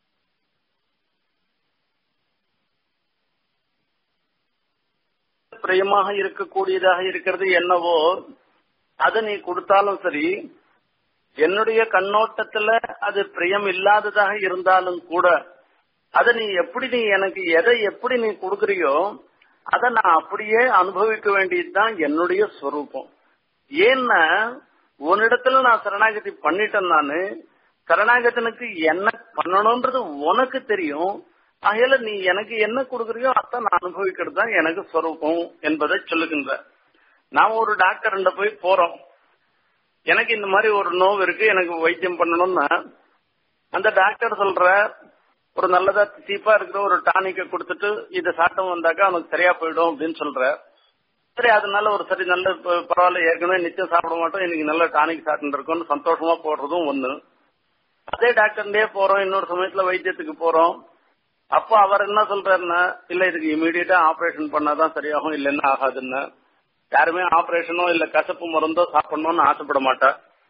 பிரியமாக இருக்கக்கூடியதாக இருக்கிறது என்னவோ அதை நீ கொடுத்தாலும் சரி என்னுடைய கண்ணோட்டத்துல அது பிரியம் இல்லாததாக இருந்தாலும் கூட அதை நீ எப்படி நீ எனக்கு எதை எப்படி நீ கொடுக்கறியோ அதை நான் அப்படியே அனுபவிக்க வேண்டியதுதான் என்னுடைய ஸ்வரூபம் ஏன்னா உன்னிடத்துல நான் சரணாகதி பண்ணிட்டேன் நானு சரணாகதனுக்கு என்ன பண்ணணும்ன்றது உனக்கு தெரியும் ஆகையில நீ எனக்கு என்ன கொடுக்குறியோ அதை நான் அனுபவிக்கிறது தான் எனக்கு ஸ்வரூபம் என்பதை சொல்லுகின்ற நாம ஒரு டாக்டர் போய் போறோம் எனக்கு இந்த மாதிரி ஒரு நோவு இருக்கு எனக்கு வைத்தியம் பண்ணணும்னா அந்த டாக்டர் சொல்ற ஒரு நல்லதா சீப்பா இருக்கிற ஒரு டானிக்கை கொடுத்துட்டு இதை சாட்டம் வந்தாக்கா அவனுக்கு சரியா போயிடும் அப்படின்னு சொல்ற சரி அதனால ஒரு சரி நல்ல பரவாயில்ல ஏற்கனவே நிச்சயம் சாப்பிட மாட்டோம் இன்னைக்கு நல்ல டானிக் சாப்பிட்டு இருக்கோம்னு சந்தோஷமா போடுறதும் ஒண்ணு அதே டாக்டர்லயே போறோம் இன்னொரு சமயத்துல வைத்தியத்துக்கு போறோம் அப்போ அவர் என்ன சொல்றாருன்னா இல்ல இதுக்கு இமீடியட்டா ஆபரேஷன் பண்ணாதான் சரியாகும் இல்லைன்னா ஆகாதுன்னு யாருமே ஆபரேஷனோ இல்ல கசப்பு மருந்தோ சாப்பிடணும்னு ஆசைப்பட மாட்டா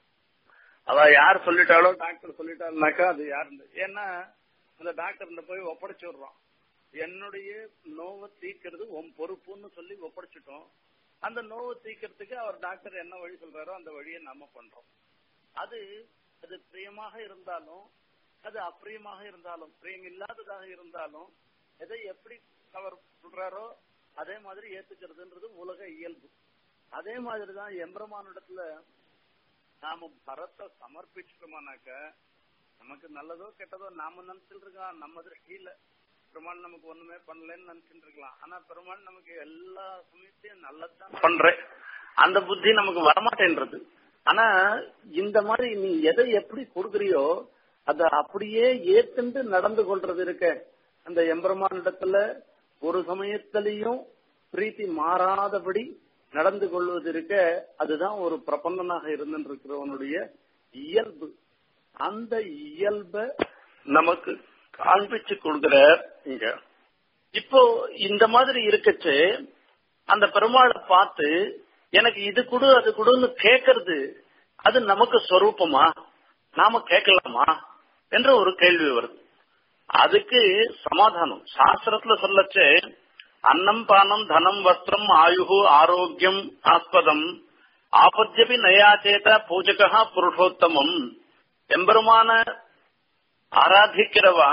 அவ யார் சொல்லிட்டாலோ டாக்டர் சொல்லிட்டாருனாக்கா அது யாரு ஏன்னா அந்த டாக்டர் போய் ஒப்படைச்சு விடுறோம் என்னுடைய நோவை தீக்கிறது உன் பொறுப்புன்னு சொல்லி ஒப்படைச்சிட்டோம் அந்த நோவை தீக்கிறதுக்கு அவர் டாக்டர் என்ன வழி சொல்றாரோ அந்த வழியை நாம பண்றோம் அது அது பிரியமாக இருந்தாலும் அது அப்பிரியமாக இருந்தாலும் பிரியம் இல்லாததாக இருந்தாலும் எதை எப்படி அவர் சொல்றாரோ அதே மாதிரி ஏத்துக்கிறதுன்றது உலக இயல்பு அதே மாதிரிதான் எம்பிரமானிடத்துல நாம பரத்தை சமர்ப்பிச்சிட்டோமானாக்க நமக்கு நல்லதோ கெட்டதோ நாம நினைச்சிட்டு இருக்கோம் நம்ம திருஷ்டியில பெருமாள் நமக்கு ஒண்ணுமே பண்ணலன்னு நினைச்சிட்டு இருக்கலாம் ஆனா பெருமாள் நமக்கு எல்லா சமயத்தையும் நல்லதான் பண்றேன் அந்த புத்தி நமக்கு வரமாட்டேன்றது ஆனா இந்த மாதிரி நீ எதை எப்படி கொடுக்குறியோ அத அப்படியே ஏத்துண்டு நடந்து கொள்றது இருக்க அந்த எம்பெருமானிடத்துல ஒரு சமயத்திலையும் பிரீத்தி மாறாதபடி நடந்து கொள்வது இருக்க அதுதான் ஒரு பிரபந்தனாக இருந்திருக்கிறவனுடைய இயல்பு அந்த இயல்ப நமக்கு காண்பிச்சு கொடுக்கிற இங்க இப்போ இந்த மாதிரி இருக்கச்சு அந்த பெருமாளை பார்த்து எனக்கு இது கொடு அது கொடுன்னு கேட்கறது அது நமக்கு ஸ்வரூபமா நாம கேட்கலாமா என்ற ஒரு கேள்வி வருது அதுக்கு சமாதானம் சாஸ்திரத்துல சொல்லச்சு அன்னம் பானம் தனம் வஸ்திரம் ஆயுகு ஆரோக்கியம் ஆஸ்பதம் ஆபத்தியபி நயாச்சேத பூஜகா புருஷோத்தமம் எம்பெருமான ஆராதிக்கிறவா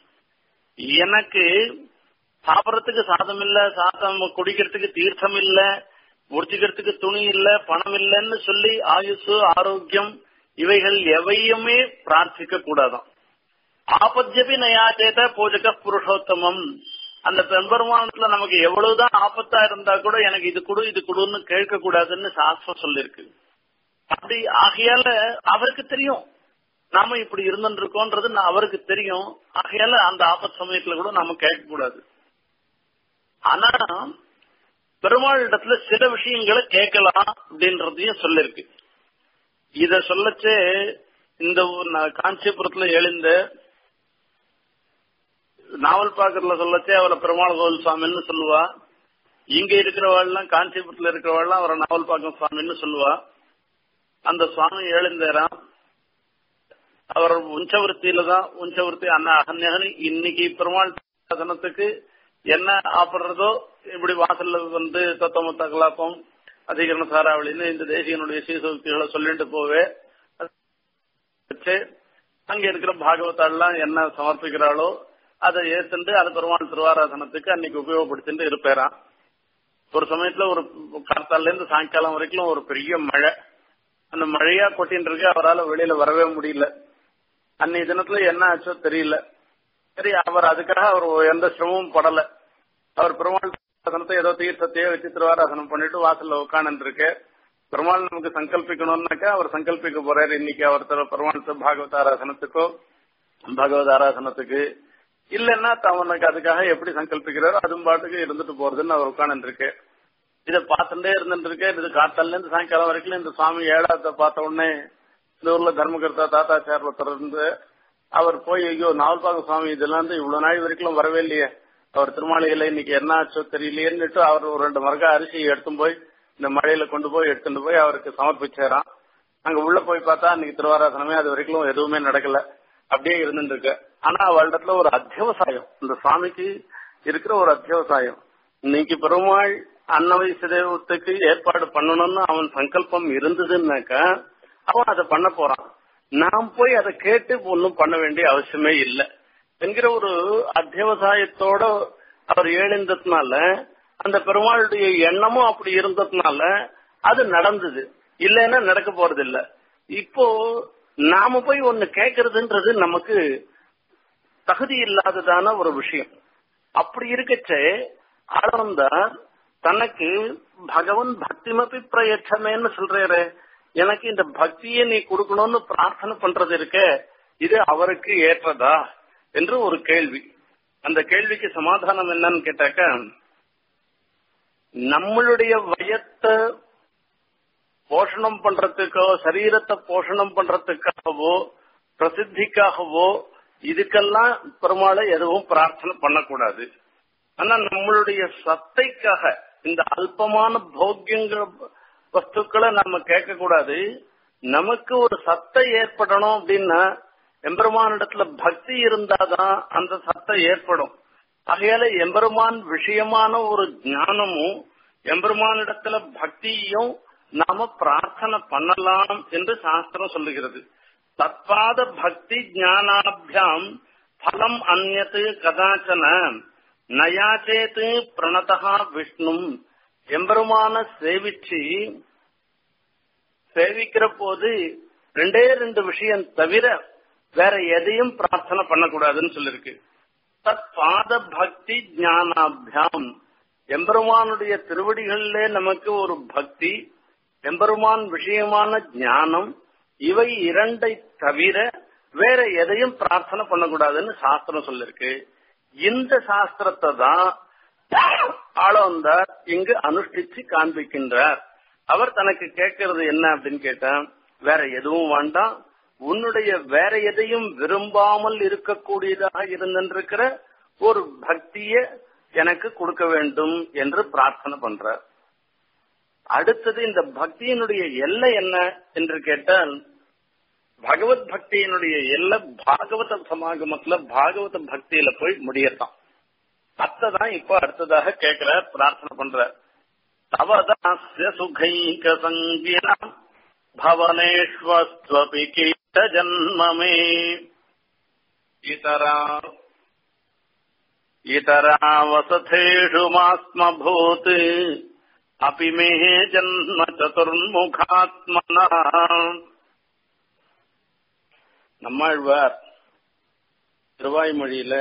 எனக்கு சாப்பிடறதுக்கு சாதம் இல்ல சாதம் குடிக்கிறதுக்கு தீர்த்தம் இல்ல முடிச்சுக்கிறதுக்கு துணி இல்ல பணம் இல்லைன்னு சொல்லி ஆயுசு ஆரோக்கியம் இவைகள் எவையுமே பிரார்த்திக்க கூடாதாம் ஆபத்தியபி நயாச்சேத பூஜக புருஷோத்தமம் அந்த பெரும்பெருமானத்துல நமக்கு எவ்வளவுதான் ஆபத்தா இருந்தா கூட எனக்கு இது கொடு இது கொடுன்னு கேட்க கூடாதுன்னு சாஸ்திரம் சொல்லிருக்கு அப்படி ஆகையால அவருக்கு தெரியும் நாம இப்படி இருந்துருக்கோன்றது அவருக்கு தெரியும் ஆகையால அந்த ஆபத் சமயத்துல கூட நாம கேட்க கூடாது ஆனா பெருமாள் இடத்துல சில விஷயங்களை கேட்கலாம் அப்படின்றதையும் சொல்லிருக்கு இத சொல்லச்சே இந்த காஞ்சிபுரத்துல எழுந்த நாவல் பாக்கறதுல சொல்லச்சே அவரை பெருமாள் கோவில் சுவாமின்னு சொல்லுவா இங்க இருக்கிறவாள்லாம் காஞ்சிபுரத்துல இருக்கிறவாள்லாம் அவரை நாவல் பாக்கம் சுவாமின்னு சொல்லுவா அந்த சுவாமி எழுந்தாராம் அவர் உஞ்சவருத்தியில தான் உஞ்சவருத்தி அண்ணா அகன்யகன் இன்னைக்கு பெருமாள் பகவதாசனத்துக்கு என்ன ஆப்படுறதோ இப்படி வாசல்ல வந்து தத்துவமத்த கலாப்பம் அதிகரண சாராவளின்னு இந்த தேசியனுடைய சீசோக்திகளை சொல்லிட்டு போவே வச்சு அங்க இருக்கிற பாகவதாலாம் என்ன சமர்ப்பிக்கிறாளோ அதை ஏத்துண்டு அது பெருமாள் திருவாராசனத்துக்கு அன்னைக்கு உபயோகப்படுத்திட்டு இருப்பேரான் ஒரு சமயத்துல ஒரு காத்தால இருந்து சாயங்காலம் வரைக்கும் ஒரு பெரிய மழை அந்த மழையா கொட்டின்னு இருக்கு அவரால் வெளியில வரவே முடியல அன்னைய தினத்துல என்ன ஆச்சோ தெரியல சரி அவர் அதுக்காக அவர் எந்த சிரமமும் படல அவர் பெருமாள் ஆசனத்தை ஏதோ தீர்த்தத்தையோ வச்சு திருவாராசனம் பண்ணிட்டு வாசல்ல உட்காந்து இருக்கு பெருமாள் நமக்கு சங்கல்பிக்கணும்னாக்கா அவர் சங்கல்பிக்க போறாரு இன்னைக்கு அவர் திரு- பெருமாள் திரு பாகவதாராசனத்துக்கோ பகவதாராசனத்துக்கு இல்லைன்னா அவனுக்கு அதுக்காக எப்படி சங்கல்பிக்கிறாரோ அதுவும் பாட்டுக்கு இருந்துட்டு போறதுன்னு அவர் உட்காந்து இருக்கு இதை பார்த்துட்டே இருந்துட்டு இருக்கு இது காத்தால இருந்து சாயங்காலம் வரைக்கும் இந்த சுவாமி ஏழாத்த பார்த்த உடனே இந்த ஊர்ல தர்மகர்த்தா தாத்தாச்சார் ஒருத்தர் இருந்து அவர் போய் ஐயோ நாவல்பாக சுவாமி இதெல்லாம் வந்து இவ்வளவு நாள் வரைக்கும் வரவே இல்லையே அவர் திருமாளிகையில இன்னைக்கு என்ன ஆச்சோ தெரியலையேன்னுட்டு அவர் ஒரு ரெண்டு மரகா அரிசி எடுத்துன்னு போய் இந்த மழையில கொண்டு போய் எடுத்துட்டு போய் அவருக்கு சமர்ப்பிச்சாராம் அங்க உள்ள போய் பார்த்தா அன்னைக்கு திருவாராசனமே அது வரைக்கும் எதுவுமே நடக்கல அப்படியே இருந்துட்டு இருக்கு ஆனா அவளிடத்துல ஒரு அத்தியவசாயம் இந்த சுவாமிக்கு இருக்கிற ஒரு அத்தியவசாயம் இன்னைக்கு பெருமாள் அன்னவை சிதைவத்துக்கு ஏற்பாடு பண்ணணும்னு அவன் சங்கல்பம் இருந்ததுன்னாக்கா அவன் அதை பண்ண போறான் நாம் போய் அதை கேட்டு ஒன்றும் பண்ண வேண்டிய அவசியமே இல்லை என்கிற ஒரு அத்தியவசாயத்தோட அவர் எழுந்ததுனால அந்த பெருமாளுடைய எண்ணமும் அப்படி இருந்ததுனால அது நடந்தது இல்லைன்னா நடக்க போறது இல்ல இப்போ நாம போய் ஒன்னு கேட்கறதுன்றது நமக்கு தகுதி இல்லாததான ஒரு விஷயம் அப்படி இருக்கச்சே ஆளவந்தார் தனக்கு பகவன் பக்திமபி பிரயட்சமேன்னு சொல்றாரு எனக்கு இந்த பக்தியை நீ கொடுக்கணும்னு பிரார்த்தனை பண்றது இருக்க இது அவருக்கு ஏற்றதா என்று ஒரு கேள்வி அந்த கேள்விக்கு சமாதானம் என்னன்னு கேட்டாக்க நம்மளுடைய வயத்தை போஷணம் பண்றதுக்கோ சரீரத்தை போஷணம் பண்றதுக்காகவோ பிரசித்திக்காகவோ இதுக்கெல்லாம் பெருமாளை எதுவும் பிரார்த்தனை பண்ணக்கூடாது ஆனா நம்மளுடைய சத்தைக்காக இந்த அல்பமான போக்கியங்கள் வஸ்துக்களை நம்ம கேட்க கூடாது நமக்கு ஒரு சத்தை ஏற்படணும் அப்படின்னா எம்பெருமானிடத்துல பக்தி இருந்தாதான் அந்த சத்தை ஏற்படும் ஆகையால எம்பெருமான் விஷயமான ஒரு ஞானமும் எம்பெருமானிடத்துல பக்தியும் நாம பிரார்த்தனை பண்ணலாம் என்று சாஸ்திரம் சொல்லுகிறது தத்பாத பக்தி ஞானாபியாம் பலம் அந்நத்து கதாச்சன நயாச்சேத்து பிரணதா விஷ்ணு எம்பெருமான சேவிச்சு சேவிக்கிற போது ரெண்டே ரெண்டு விஷயம் தவிர வேற எதையும் பிரார்த்தனை பண்ணக்கூடாதுன்னு சொல்லிருக்கு தத் பாத பக்தி ஞானாபியாம் எம்பெருமானுடைய திருவடிகளிலே நமக்கு ஒரு பக்தி எம்பெருமான் விஷயமான ஞானம் இவை இரண்டை தவிர வேற எதையும் பிரார்த்தனை பண்ணக்கூடாதுன்னு சாஸ்திரம் சொல்லிருக்கு இந்த சாஸ்திரத்தை தான் ஆளவந்தார் இங்கு அனுஷ்டிச்சு காண்பிக்கின்றார் அவர் தனக்கு கேட்கறது என்ன அப்படின்னு கேட்டா வேற எதுவும் வேண்டாம் உன்னுடைய வேற எதையும் விரும்பாமல் இருக்கக்கூடியதாக இருந்திருக்கிற ஒரு பக்திய எனக்கு கொடுக்க வேண்டும் என்று பிரார்த்தனை பண்றார் அடுத்தது இந்த பக்தியினுடைய எல்லை என்ன என்று கேட்டால் பகவத் பக்தியினுடைய எல்லை பாகவத சமாகமத்துல பாகவத பக்தியில போய் முடியத்தான் அத்ததான் இப்ப அடுத்ததாக கேட்கிற பிரார்த்தனை பண்ற தவதாஸ்ய சுகைக சங்கினா பவனேஷ்வஸ்வபி கீட்ட ஜன்மமே இதரா இதரா வசதேஷு மாஸ்மபூத் अपि मे जन्म சதுர்முகாத்மனா நம்மாழ்வார் திருவாய்மொழியில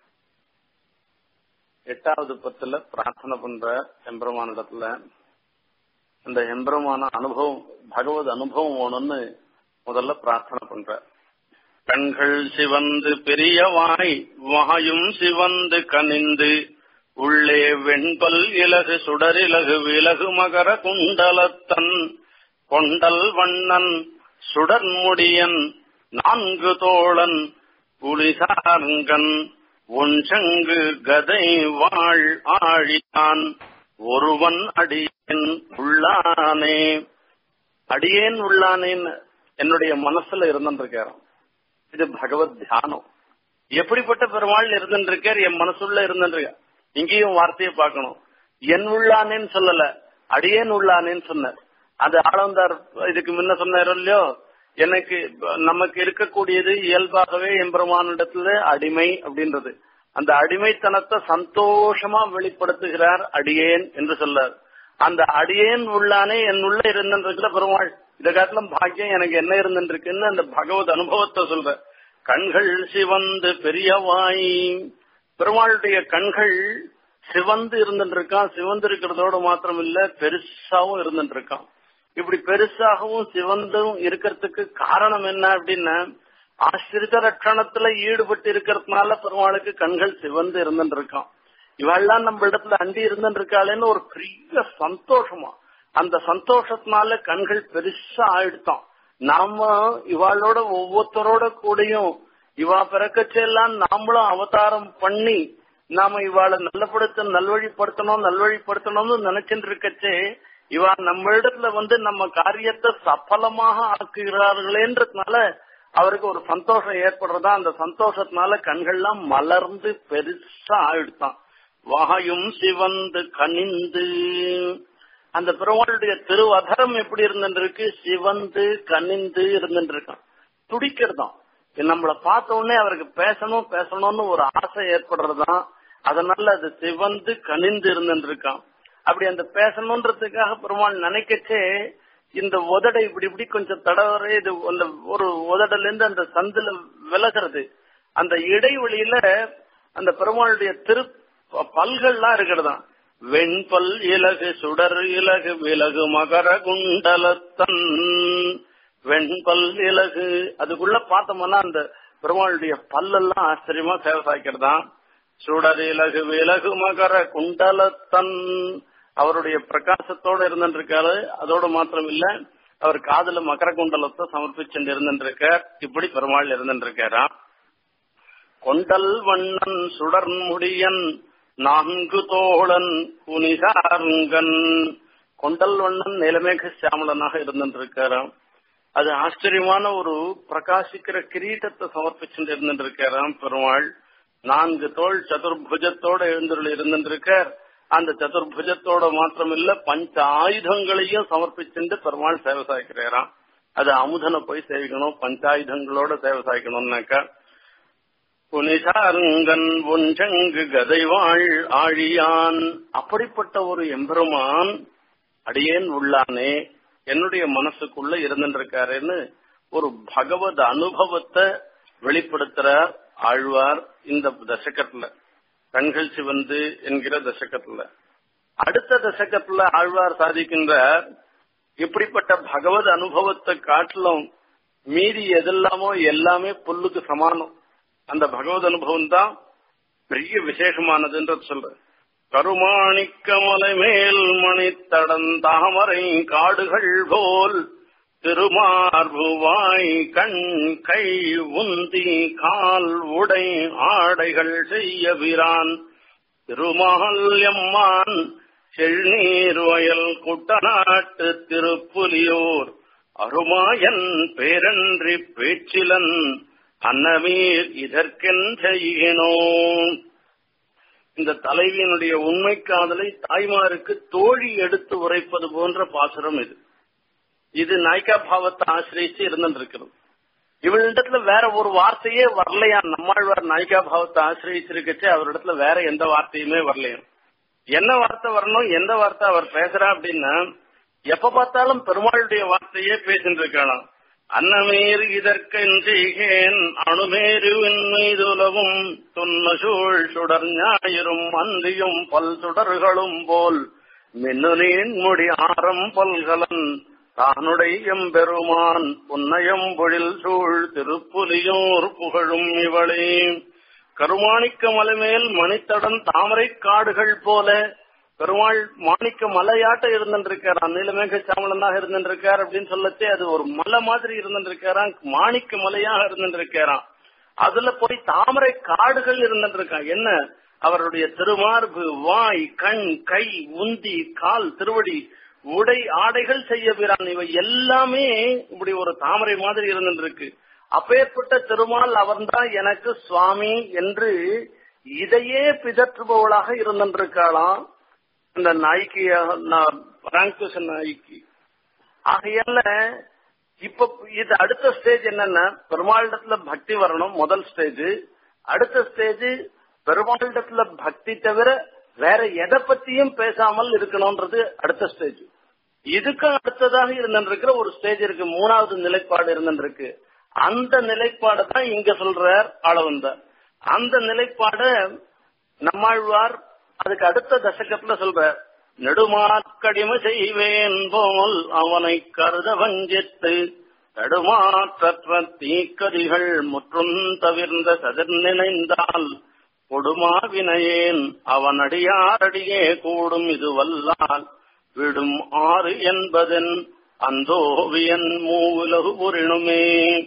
எட்டாவது பத்துல பிரார்த்தனை பண்ற எம்பெருமானிடத்துல அந்த எம்பெருமான அனுபவம் பகவத் அனுபவம் வேணும்னு முதல்ல பிரார்த்தனை பண்ற கண்கள் சிவந்து பெரியவாய் வாயும் சிவந்து கனிந்து உள்ளே வெண்பல் இலகு சுடரிலகு விலகு மகர குண்டலத்தன் கொண்டல் வண்ணன் சுடர்முடியன் நான்கு தோழன் புலிசார்கன் ஒன்சங்கு கதை வாழ் ஆழித்தான் ஒருவன் அடியேன் உள்ளானே அடியேன் உள்ளானேன்னு என்னுடைய மனசுல இருந்துருக்காராம் இது பகவத் தியானம் எப்படிப்பட்ட பெருமாள் இருந்துருக்கார் என் மனசுள்ள இருந்துருக்க இங்கேயும் வார்த்தையை பார்க்கணும் என் உள்ளானேன்னு சொல்லல அடியேன் உள்ளானேன்னு சொன்னார் அது ஆளந்தார் இதுக்கு முன்ன சொன்னார் இல்லையோ எனக்கு நமக்கு இருக்கக்கூடியது இயல்பாகவே எம்பெருமானிடத்துல அடிமை அப்படின்றது அந்த அடிமைத்தனத்தை சந்தோஷமா வெளிப்படுத்துகிறார் அடியேன் என்று சொல்லார் அந்த அடியேன் உள்ளானே என் உள்ள இருந்திருக்கிற பெருமாள் இத காட்டிலும் பாக்கியம் எனக்கு என்ன இருந்துருக்குன்னு அந்த பகவத் அனுபவத்தை சொல்ற கண்கள் சிவந்து பெரியவாய் பெருமாளுடைய கண்கள் சிவந்து இருந்துருக்கான் சிவந்து இருக்கிறதோட மாத்திரம் இல்ல பெருசாவும் இருந்துருக்கான் இப்படி பெருசாகவும் சிவந்தும் இருக்கிறதுக்கு காரணம் என்ன அப்படின்னா ஆசிரித ரட்சணத்துல ஈடுபட்டு இருக்கிறதுனால பெருமாளுக்கு கண்கள் சிவந்து இருந்துருக்கான் இவெல்லாம் நம்ம இடத்துல அண்டி இருந்துருக்காளேன்னு ஒரு பெரிய சந்தோஷமா அந்த சந்தோஷத்தினால கண்கள் பெருசா ஆயிடுத்தான் நாம இவாளோட ஒவ்வொருத்தரோட கூடயும் இவா பிறக்கச்செல்லாம் நாமளும் அவதாரம் பண்ணி நாம இவாளை நல்லப்படுத்த நல்வழிப்படுத்தணும் நல்வழிப்படுத்தணும்னு நினைச்சிட்டு இருக்கச்சே இவா நம்ம இடத்துல வந்து நம்ம காரியத்தை சஃலமாக ஆக்குகிறார்களேன்றதுனால அவருக்கு ஒரு சந்தோஷம் ஏற்படுறதா அந்த சந்தோஷத்தினால கண்கள்லாம் மலர்ந்து பெருசா ஆயிடுத்தான் வாயும் சிவந்து கனிந்து அந்த பெருமாளுடைய திருவதரம் எப்படி இருந்துருக்கு சிவந்து கனிந்து இருந்துருக்கான் துடிக்கிறதாம் நம்மளை பார்த்த உடனே அவருக்கு பேசணும் பேசணும்னு ஒரு ஆசை ஏற்படுறதுதான் அதனால அது சிவந்து கனிந்து இருந்துருக்கான் அப்படி அந்த பேசணுன்றதுக்காக பெருமாள் நினைக்கச்சே இந்த உதடை இப்படி இப்படி கொஞ்சம் தடவரே இது அந்த ஒரு உதடல இருந்து அந்த சந்துல விலகிறது அந்த இடைவெளியில அந்த பெருமாளுடைய திரு பல்கள்லாம் இருக்கிறதா வெண்பல் இலகு சுடர் இலகு விலகு மகர குண்டலத்தன் வெண்பல் இலகு அதுக்குள்ள பார்த்தோம்னா அந்த பெருமாளுடைய பல்லெல்லாம் ஆச்சரியமா சேவை சாய்க்கிறதா சுடர் இலகு விலகு மகர குண்டலத்தன் அவருடைய பிரகாசத்தோட இருந்துருக்காரு அதோட மாத்திரம் இல்ல அவர் காதுல மகர குண்டலத்தை சமர்ப்பிச்சுட்டு இருந்துருக்கார் இப்படி பெருமாள் இருந்துருக்காராம் கொண்டல் வண்ணன் சுடர் முடியன் நான்கு தோழன் குனிசாருங்கன் கொண்டல் வண்ணன் நிலமேக சியாமலனாக இருந்துருக்காராம் அது ஆச்சரியமான ஒரு பிரகாசிக்கிற கிரீட்டத்தை சமர்ப்பிச்சுட்டு இருந்துருக்காராம் பெருமாள் நான்கு தோல் சதுர்புஜத்தோட எழுந்துள்ள இருந்துருக்கார் அந்த சதுர்புஜத்தோட மாத்திரம் இல்ல பஞ்ச ஆயுதங்களையும் சமர்ப்பிச்சுட்டு பெருமாள் சேவை சாய்க்கிறாராம் அது அமுதனை போய் சேவிக்கணும் பஞ்சாயுதங்களோட சேவை சாய்க்கணும்னாக்கா புனிசாருங்கன் ஒன்றங்கு கதைவாள் ஆழியான் அப்படிப்பட்ட ஒரு எம்பெருமான் அடியேன் உள்ளானே என்னுடைய மனசுக்குள்ள இருந்துருக்காருன்னு ஒரு பகவத் அனுபவத்தை வெளிப்படுத்துறார் ஆழ்வார் இந்த தசகத்துல கண்கள் சிவந்து என்கிற தசகத்துல அடுத்த தசகத்துல ஆழ்வார் சாதிக்கின்றார் இப்படிப்பட்ட பகவத் அனுபவத்தை காட்டிலும் மீதி எதெல்லாமோ எல்லாமே புல்லுக்கு சமானம் அந்த பகவத் அனுபவம் தான் பெரிய விசேஷமானதுன்றது சொல்ற கருமாணிக்க மலை மேல் மணித்தடன் தாமரை காடுகள் போல் திருமார்புவாய் கண் கை உந்தி கால் உடை ஆடைகள் செய்ய விரான் திருமால்யம்மான் செழ்நீர் வயல் குட்டநாட்டு திருப்புலியூர் அருமாயன் பேரன்றி பேச்சிலன் அன்னமீர் இதற்கென் செய்கினோம் இந்த தலைவியினுடைய உண்மை காதலை தாய்மாருக்கு தோழி எடுத்து உரைப்பது போன்ற பாசுரம் இது இது நாய்க்கா பாவத்தை ஆசிரியச்சு இருந்துருக்கிறது இவளிடத்துல வேற ஒரு வார்த்தையே வரலையா நம்மாழ்வார் நாய்க்கா பாவத்தை ஆசிரியச்சிருக்கச்சு அவரிடத்துல வேற எந்த வார்த்தையுமே வரலையா என்ன வார்த்தை வரணும் எந்த வார்த்தை அவர் பேசுறா அப்படின்னா எப்ப பார்த்தாலும் பெருமாளுடைய வார்த்தையே பேசிட்டு இருக்கலாம் அன்னமேர் இதற்கென்றேன் அணுமேருவின் மீதுலவும் துன்னசூழ் சுடர் ஞாயிறும் அந்தியும் பல் சுடர்களும் போல் மின்னுனேன் முடி ஆரம் பல்கலன் தானுடைய எம்பெருமான் புன்னயம் பொழில் சூழ் திருப்புலியோர் புகழும் இவளே கருமாணிக்க மலைமேல் மணித்தடன் தாமரை காடுகள் போல பெருமாள் மாணிக்க மலையாட்ட இருந்துருக்காராம் நீலமேக சாமலனாக இருந்துருக்கார் அப்படின்னு சொல்லச்சே அது ஒரு மலை மாதிரி இருந்துருக்காராம் மாணிக்க மலையாக இருந்துருக்காராம் அதுல போய் தாமரை காடுகள் இருந்துருக்கான் என்ன அவருடைய திருமார்பு வாய் கண் கை உந்தி கால் திருவடி உடை ஆடைகள் செய்ய பிறான் இவை எல்லாமே இப்படி ஒரு தாமரை மாதிரி இருந்துருக்கு அப்பேற்பட்ட திருமால் அவன்தான் எனக்கு சுவாமி என்று இதையே பிதற்றுபவளாக இருந்திருக்காளாம் இந்த நாய்க்கு ராங்கோஷ நாய்க்கு ஆகையால இப்ப இது அடுத்த ஸ்டேஜ் என்னன்னா பெருமாளிடத்துல பக்தி வரணும் முதல் ஸ்டேஜ் அடுத்த ஸ்டேஜ் பெருமாளிடத்துல பக்தி தவிர வேற எதை பத்தியும் பேசாமல் இருக்கணும்ன்றது அடுத்த ஸ்டேஜ் இதுக்கும் அடுத்ததாக இருந்திருக்கிற ஒரு ஸ்டேஜ் இருக்கு மூணாவது நிலைப்பாடு இருந்திருக்கு அந்த நிலைப்பாடு தான் இங்க சொல்றார் ஆளவந்தார் அந்த நிலைப்பாட நம்மாழ்வார் அதுக்கு அடுத்த தசகத்துல சொல்றார் நெடுமாற்கடிமை செய்வேன் போல் அவனை கருத வஞ்சித்து தடுமாற்றற்ற தீக்கதிகள் முற்றும் தவிர்ந்த சதிர் நினைந்தால் கொடுமா வினையேன் அவன் அடியாரடியே கூடும் இது வல்லால் விடும் ஆறு என்பதன் அந்தோ வியன் மூவுலகு பொறிணுமே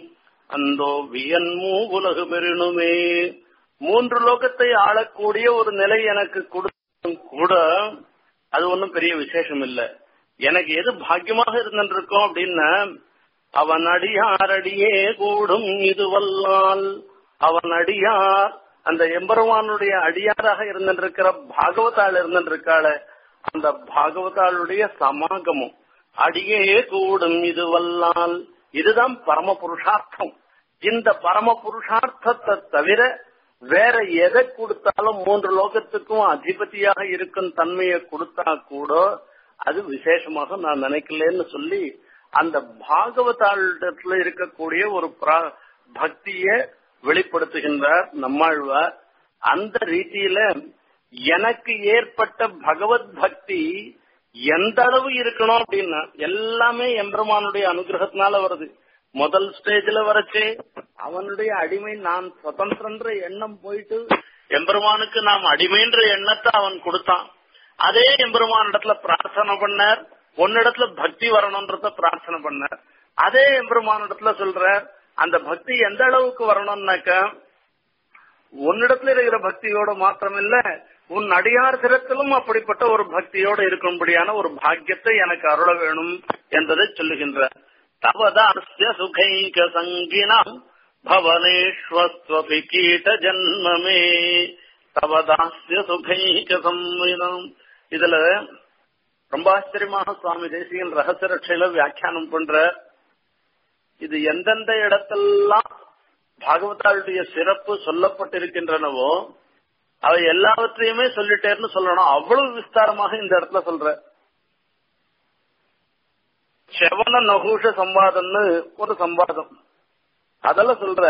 அந்தோ வியன் மூவுலகு பெறிணுமே மூன்று லோகத்தை ஆளக்கூடிய ஒரு நிலை எனக்கு கொடுத்தும் கூட அது ஒன்றும் பெரிய விசேஷம் இல்ல எனக்கு எது பாக்கியமாக இருந்திருக்கோம் அப்படின்னா அவன் அடியாரடியே கூடும் இது வல்லால் அவன் அடியார் அந்த எம்பெருமானுடைய அடியாராக இருந்திருக்கிற பாகவதாள் இருந்திருக்காள அந்த பாகவதாளுடைய சமாகமும் அடியே கூடும் இது வல்லால் இதுதான் பரம புருஷார்த்தம் இந்த பரம புருஷார்த்தத்தை தவிர வேற எதை கொடுத்தாலும் மூன்று லோகத்துக்கும் அதிபதியாக இருக்கும் தன்மையை கொடுத்தா கூட அது விசேஷமாக நான் நினைக்கலன்னு சொல்லி அந்த பாகவதாளத்துல இருக்கக்கூடிய ஒரு பக்திய வெளிப்படுத்துகின்றார் நம்மாழ்வார் அந்த ரீதியில எனக்கு ஏற்பட்ட பகவத் பக்தி எந்த அளவு இருக்கணும் அப்படின்னா எல்லாமே எம்பெருமானுடைய அனுகிரகத்தினால வருது முதல் ஸ்டேஜ்ல வரச்சே அவனுடைய அடிமை நான் சுதந்திரன்ற எண்ணம் போயிட்டு எம்பெருமானுக்கு நாம் அடிமைன்ற எண்ணத்தை அவன் கொடுத்தான் அதே எம்பெருமான் இடத்துல பிரார்த்தனை பண்ணார் ஒன்னிடத்துல பக்தி வரணும்ன்றத பிரார்த்தனை பண்ணார் அதே எம்பெருமான் இடத்துல சொல்ற அந்த பக்தி எந்த அளவுக்கு வரணும்னாக்க உன்னிடத்துல இருக்கிற பக்தியோட மாத்திரம் இல்ல உன் அடியார் திறத்திலும் அப்படிப்பட்ட ஒரு பக்தியோட இருக்கும்படியான ஒரு பாக்கியத்தை எனக்கு அருள வேணும் என்பதை சொல்லுகின்ற தவதாஸ்ய சுகைக சங்கினம் பவனேஸ்வஸ்வபி கீட்ட ஜன்மமே தவதாஸ்ய சுகைக சம்மிதம் இதுல ரொம்ப ஆச்சரியமாக சுவாமி தேசிகன் ரகசிய ரட்சையில வியாக்கியானம் பண்ற இது எந்தெந்த இடத்தெல்லாம் பாகவதாளுடைய சிறப்பு சொல்லப்பட்டிருக்கின்றனவோ அவை எல்லாவற்றையுமே சொல்லிட்டேன்னு சொல்லணும் அவ்வளவு விஸ்தாரமாக இந்த இடத்துல சொல்ற செவன நகூஷ சம்வாதம்னு ஒரு சம்வாதம் அதெல்லாம் சொல்ற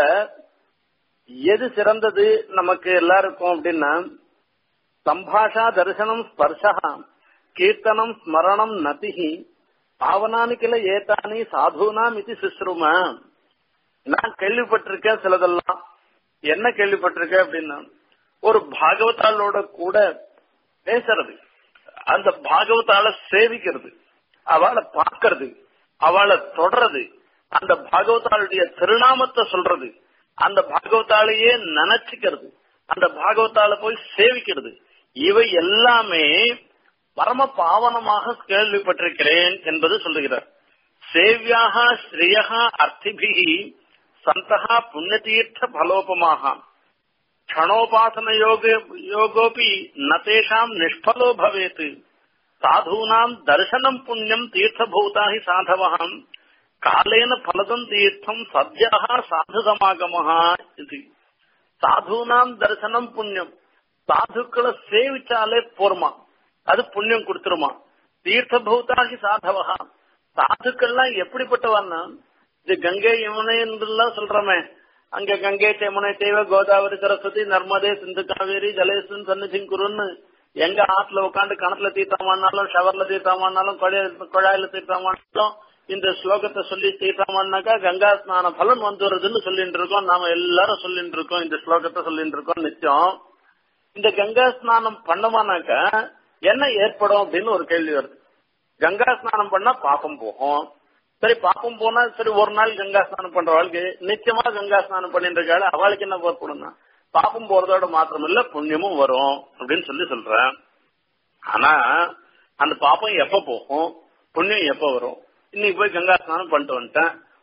எது சிறந்தது நமக்கு எல்லாருக்கும் அப்படின்னா சம்பாஷா தரிசனம் ஸ்பர்ஷா கீர்த்தனம் ஸ்மரணம் நதிஹி பாவனானி கிள ஏதானி சாதுனாம் இது சுஸ்ரும நான் கேள்விப்பட்டிருக்கேன் சிலதெல்லாம் என்ன கேள்விப்பட்டிருக்கேன் அப்படின்னா ஒரு பாகவதாலோட கூட பேசுறது அந்த பாகவதால சேவிக்கிறது அவளை பார்க்கறது அவளை தொடறது அந்த பாகவதாளுடைய திருநாமத்தை சொல்றது அந்த பாகவதாலையே நினைச்சுக்கிறது அந்த பாகவதால போய் சேவிக்கிறது இவை எல்லாமே பரம பாவனமாக கேள்விப்பட்டிருக்கிறேன் என்பது சொல்லுகிறார் சேவியாக ஸ்ரீயா அர்த்திபிகி சந்தகா புண்ணியதீர்த்த பலோபமாக க்ஷணோபாசன யோக யோகோபி நதேஷாம் நிஷ்பலோ பவேத் சாதூனாம் தர்சனம் புண்ணியம் தீர்த்தபூதாஹி சாதவஹம் காலேன பலதம் தீர்த்தம் சத்யாக சாது சமாகமஹா இது சாதுனாம் தரிசனம் புண்ணியம் சாதுக்களை சேவிச்சாலே போருமா அது புண்ணியம் கொடுத்துருமா தீர்த்த பூதாகி சாதவகா சாதுக்கள்லாம் எப்படிப்பட்டவன்னா இது கங்கை யமுனை என்றெல்லாம் சொல்றமே அங்க கங்கை யமுனை தேவ கோதாவரி சரஸ்வதி நர்மதே சிந்து காவேரி ஜலேசன் சன்னிசிங் குருன்னு எங்க ஆத்துல உட்காந்து கணத்துல தீர்த்தமானாலும் ஷவர்ல தீர்த்தமானாலும் குழாயில தீர்த்தமானாலும் இந்த ஸ்லோகத்தை சொல்லி தீர்த்தமானாக்கா கங்கா ஸ்நான பலன் வந்து வருதுன்னு சொல்லிட்டு இருக்கோம் நாம எல்லாரும் சொல்லிட்டு இருக்கோம் இந்த ஸ்லோகத்தை சொல்லிட்டு இருக்கோம் நிச்சயம் இந்த கங்கா ஸ்நானம் பண்ணமானாக்கா என்ன ஏற்படும் அப்படின்னு ஒரு கேள்வி வருது கங்கா ஸ்நானம் பண்ணா பாப்பம் போகும் சரி பாப்பம் போனா சரி ஒரு நாள் கங்கா ஸ்நானம் பண்றவாளுக்கு நிச்சயமா கங்கா ஸ்நானம் பண்ணிட்டு இருக்காள் அவளுக்கு என்ன ஏற்படும்னா பாப்பம் போறதோட மாத்திரம் இல்ல புண்ணியமும் வரும் அப்படின்னு சொல்லி சொல்றேன் ஆனா அந்த பாப்பம் எப்ப போகும் புண்ணியம் எப்ப வரும் இன்னைக்கு போய் கங்கா ஸ்நானம் பண்ணிட்டு வந்துட்டேன்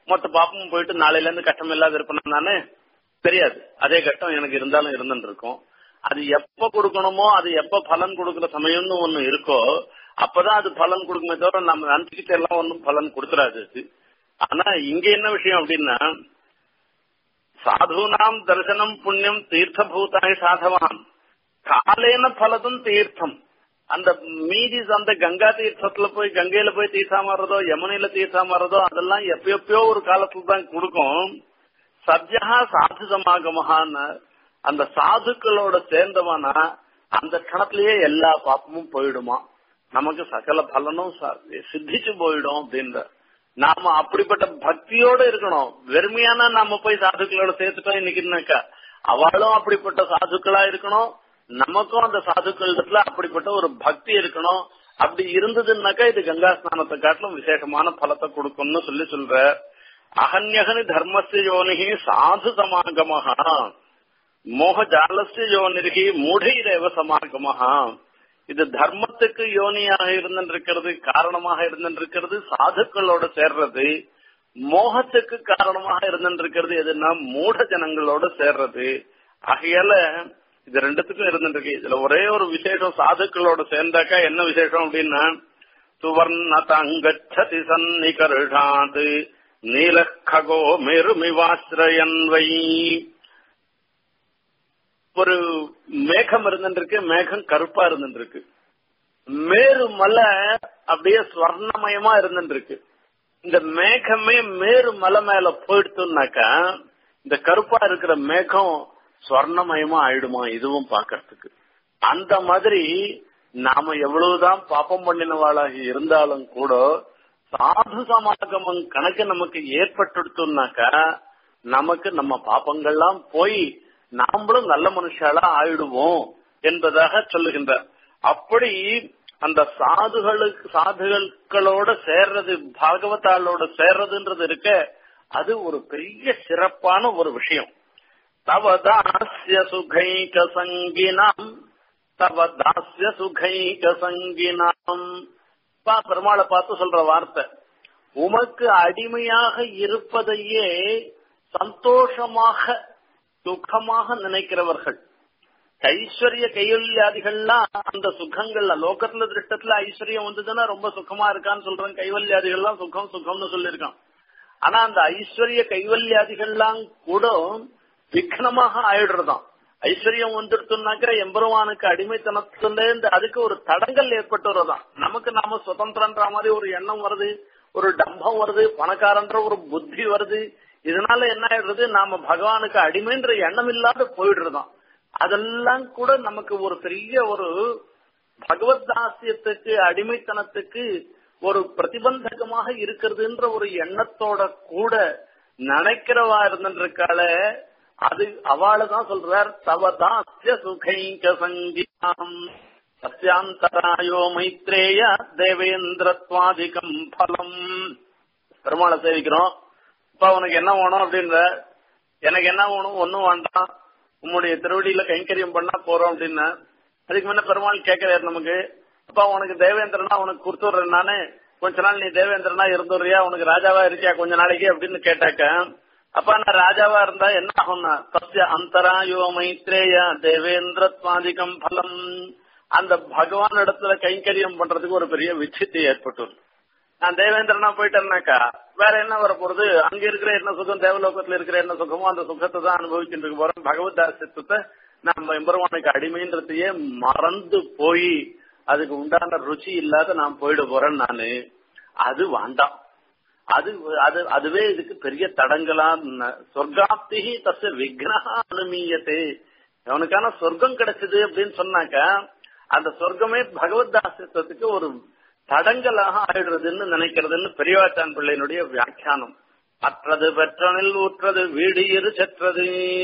மொத்த பாப்பமும் போயிட்டு நாளையில இருந்து கஷ்டம் இல்லாத இருப்பேன் நானு தெரியாது அதே கஷ்டம் எனக்கு இருந்தாலும் இருந்துட்டு இருக்கும் அது எப்ப கொடுக்கணுமோ அது எப்ப பலன் கொடுக்கிற சமயம்னு ஒண்ணு இருக்கோ அப்பதான் அது பலன் கொடுக்குமே தவிர நம்ம நினைச்சுக்கிட்டு எல்லாம் ஒன்றும் பலன் கொடுத்துறாது அது ஆனா இங்க என்ன விஷயம் அப்படின்னா சாதுனாம் தரிசனம் புண்ணியம் தீர்த்தபூதாய் சாதவான் காலேன பலதும் தீர்த்தம் அந்த மீதி அந்த கங்கா தீர்த்தத்துல போய் கங்கையில போய் தீர்த்தா மாறுறதோ யமுனையில தீர்த்தா மாறுறதோ அதெல்லாம் எப்பயோ ஒரு காலத்துல தான் கொடுக்கும் சத்யா சாது சமாகமகான்னு அந்த சாதுக்களோட சேர்ந்தவனா அந்த கணத்திலேயே எல்லா பாப்பமும் போயிடுமா நமக்கு சகல பலனும் சித்திச்சு போயிடும் அப்படின்ற நாம அப்படிப்பட்ட பக்தியோட இருக்கணும் வெறுமையான நாம போய் சாதுக்களோட சேர்த்துட்டோம் இன்னைக்குனாக்கா அவளும் அப்படிப்பட்ட சாதுக்களா இருக்கணும் நமக்கும் அந்த சாதுக்கள் இடத்துல அப்படிப்பட்ட ஒரு பக்தி இருக்கணும் அப்படி இருந்ததுன்னாக்கா இது கங்கா ஸ்நானத்தை காட்டிலும் விசேஷமான பலத்தை கொடுக்கும்னு சொல்லி சொல்ற அகன்யகனி தர்மஸ்ய யோனிகி சாது சமாகமஹா மோக ஜாலஸ்ய யோனிகி மூடையிரேவ சமாகமஹா இது தர்மத்துக்கு யோனியாக இருந்திருக்கிறது காரணமாக இருந்திருக்கிறது சாதுக்களோட சேர்றது மோகத்துக்கு காரணமாக இருந்திருக்கிறது எதுனா மூட ஜனங்களோட சேர்றது ஆகையால இது ரெண்டுத்துக்கும் இருந்துருக்கு இதுல ஒரே ஒரு விசேஷம் சாதுக்களோட சேர்ந்தாக்கா என்ன விசேஷம் அப்படின்னா சுவர்ண தங்கச்சதி சன்னிகர்ஷாத் நீலக்ககோ மெருமிவாசிரயன் வை ஒரு மேகம் இருந்துருக்கு மேகம் கருப்பா இருந்துருக்கு மேரு மலை அப்படியே ஸ்வர்ணமயமா இருந்துருக்கு இந்த மேகமே மேரு மலை மேல போயிடுத்துனாக்கா இந்த கருப்பா இருக்கிற மேகம் ஸ்வர்ணமயமா ஆயிடுமா இதுவும் பாக்கிறதுக்கு அந்த மாதிரி நாம எவ்வளவுதான் பாப்பம் பண்ணினவாளாக இருந்தாலும் கூட சாது சமாகமம் கணக்கு நமக்கு ஏற்பட்டுடுத்துனாக்கா நமக்கு நம்ம பாப்பங்கள்லாம் போய் நாமளும் நல்ல மனுஷாலா ஆயிடுவோம் என்பதாக சொல்லுகின்றார் அப்படி அந்த சாதுகளுக்கு சாதுகளோட சேர்றது பாகவதாளோட சேர்றதுன்றது இருக்க அது ஒரு பெரிய சிறப்பான ஒரு விஷயம் தவ தாஸ்ய சுகைக சங்கினாம் தவ தாஸ்ய சுகைக சங்கினாம் பா பெருமாளை பார்த்து சொல்ற வார்த்தை உமக்கு அடிமையாக இருப்பதையே சந்தோஷமாக சுகமாக நினைக்கிறவர்கள் ஐஸ்வர்ய கைவல்யாதிகள்லாம் அந்த சுகங்கள்ல லோகத்துல திருஷ்டத்துல ஐஸ்வர்யம் வந்ததுன்னா ரொம்ப சுகமா இருக்கான்னு சொல்றேன் கைவல்யாதிகள்லாம் சுகம் சுகம்னு சொல்லியிருக்கான் ஆனா அந்த ஐஸ்வர்ய கைவல்யாதிகள்லாம் கூட விக்னமாக ஆயிடுறதாம் ஐஸ்வர்யம் வந்துடுத்துனாக்கிற எம்பெருமானுக்கு அடிமைத்தனத்துல இருந்து அதுக்கு ஒரு தடங்கல் ஏற்பட்டுறதாம் நமக்கு நாம சுதந்திரன்ற மாதிரி ஒரு எண்ணம் வருது ஒரு டம்பம் வருது பணக்காரன்ற ஒரு புத்தி வருது இதனால என்ன ஆயிடுறது நாம பகவானுக்கு அடிமைன்ற எண்ணம் இல்லாத போயிடுறதாம் அதெல்லாம் கூட நமக்கு ஒரு பெரிய ஒரு பகவத் தாசியத்துக்கு அடிமைத்தனத்துக்கு ஒரு பிரதிபந்தகமாக இருக்கிறதுன்ற ஒரு எண்ணத்தோட கூட நினைக்கிறவா இருந்திருக்காள அது அவளதான் சொல்றார் தவதாசிய சுகைங்க சங்கீதம் சத்யாந்தராயோ மைத்ரேய தேவேந்திரத்வாதிகம் பலம் பெருமாளை சேவிக்கிறோம் இப்ப உனக்கு என்ன வேணும் அப்படின்ற எனக்கு என்ன வேணும் ஒன்னும் வேண்டாம் உம்முடைய திருவடியில கைங்கரியம் பண்ணா போறோம் அப்படின்னா அதுக்கு முன்ன பெருமாள் கேட்கிறாரு நமக்கு அப்பா உனக்கு தேவேந்திரனா உனக்கு கொடுத்துடுறேன் நானு கொஞ்ச நாள் நீ தேவேந்திரனா இருந்துடுறியா உனக்கு ராஜாவா இருக்கியா கொஞ்ச நாளைக்கு அப்படின்னு கேட்டாக்க அப்பா நான் ராஜாவா இருந்தா என்ன ஆகும்னா சத்ய அந்தராயோ மைத்ரேய தேவேந்திரத்வாதிகம் பலம் அந்த பகவான் இடத்துல கைங்கரியம் பண்றதுக்கு ஒரு பெரிய விச்சித்தை ஏற்பட்டு நான் தேவேந்திரனா போயிட்டேன்னாக்கா வேற என்ன வர போறது அங்க இருக்கிற என்ன சுகம் தேவலோகத்துல இருக்கிற என்ன சுகமோ அந்த சுகத்தை தான் அனுபவிச்சுட்டு இருக்க போறோம் பகவத் தாசியத்தை நம்ம எம்பெருமானுக்கு அடிமைன்றதையே மறந்து போய் அதுக்கு உண்டான ருச்சி இல்லாத நான் போயிட போறேன் நானு அது வேண்டாம் அது அது அதுவே இதுக்கு பெரிய தடங்களா சொர்க்காப்தி தச விக்னஹா அனுமீயத்தே அவனுக்கான சொர்க்கம் கிடைச்சது அப்படின்னு சொன்னாக்க அந்த சொர்க்கமே பகவத் தாசியத்துக்கு ஒரு தடங்கலாக ஆயிடுறதுன்னு நினைக்கிறதுன்னு பெரியவாச்சான் பிள்ளையினுடைய வியாக்கியானம் அற்றது பெற்றனில் ஊற்றது வீடு இரு செற்றது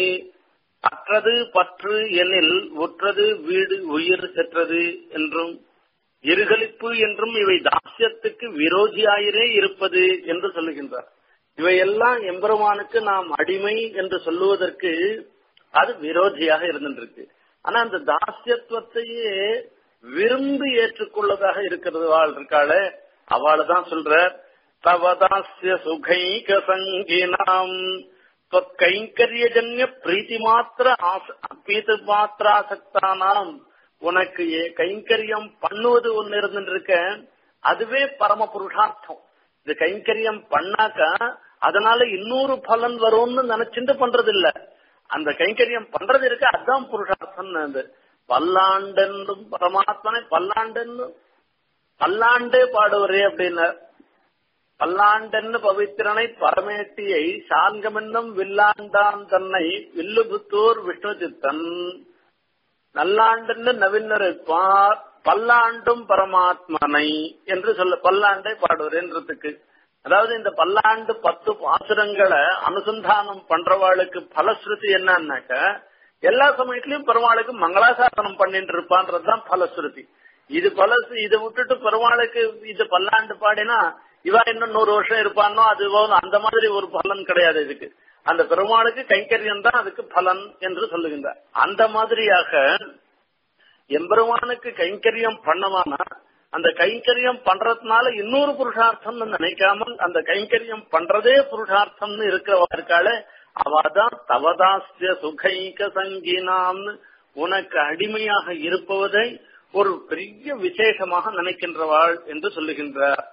அற்றது பற்று எனில் உற்றது வீடு உயிர் செற்றது என்றும் இருகளிப்பு என்றும் இவை தாசியத்துக்கு விரோதியாயிரே இருப்பது என்று சொல்லுகின்றார் இவையெல்லாம் எம்பெருமானுக்கு நாம் அடிமை என்று சொல்லுவதற்கு அது விரோதியாக இருந்திருக்கு ஆனா அந்த தாசியத்துவத்தையே விரும்பி ஏற்றுக்கொள்ளதாக இருக்கிறது வாழ் இருக்காளே அவளை தான் சொல்ற தவதாஸ்ய சுகைக சங்கினாம் கைங்கரியஜன்ய பிரீத்தி மாத்திர பிரீத்தி மாத்திராசக்தானாம் உனக்கு கைங்கரியம் பண்ணுவது ஒன்னு இருந்துருக்க அதுவே பரம புருஷார்த்தம் இது கைங்கரியம் பண்ணாக்க அதனால இன்னொரு பலன் வரும்னு நினைச்சுட்டு பண்றது இல்ல அந்த கைங்கரியம் பண்றது இருக்கு அதுதான் புருஷார்த்தம் அது பல்லாண்டென்றும் பரமாத்மனை பல்லாண்டென்னு பல்லாண்டே பாடுவரே அப்படின்னு பல்லாண்டென்னு பவித்திரனை பரமேட்டியை சாங்கமென்னும் வில்லாண்டான் தன்னை வில்லுபுத்தூர் விஷ்ணு சித்தன் நல்லாண்டுன்னு நவீனருப்பார் பல்லாண்டும் பரமாத்மனை என்று சொல்ல பல்லாண்டை பாடுவரேன்றதுக்கு அதாவது இந்த பல்லாண்டு பத்து பாசுரங்களை அனுசந்தானம் பண்றவாளுக்கு பலஸ்ருதி என்னன்னாக்க எல்லா சமயத்திலயும் பெருமாளுக்கு மங்களாசாசனம் பண்ணிட்டு இருப்பான்றதுதான் பலஸ்ருதி இது பல இதை விட்டுட்டு பெருமாளுக்கு இது பல்லாண்டு பாடினா இவா இன்னும் நூறு வருஷம் இருப்பானோ அது அந்த மாதிரி ஒரு பலன் கிடையாது இதுக்கு அந்த பெருமாளுக்கு கைங்கரியம் தான் அதுக்கு பலன் என்று சொல்லுகின்றார் அந்த மாதிரியாக எம்பெருமானுக்கு கைங்கரியம் பண்ணவானா அந்த கைங்கரியம் பண்றதுனால இன்னொரு புருஷார்த்தம்னு நினைக்காமல் அந்த கைங்கரியம் பண்றதே புருஷார்த்தம்னு இருக்கிறவா இருக்காளே அவதான் தவதாஸ்ய சுகைக சங்கினாம்னு உனக்கு அடிமையாக இருப்பவதை ஒரு பெரிய விசேஷமாக நினைக்கின்றவாள் என்று சொல்லுகின்றார்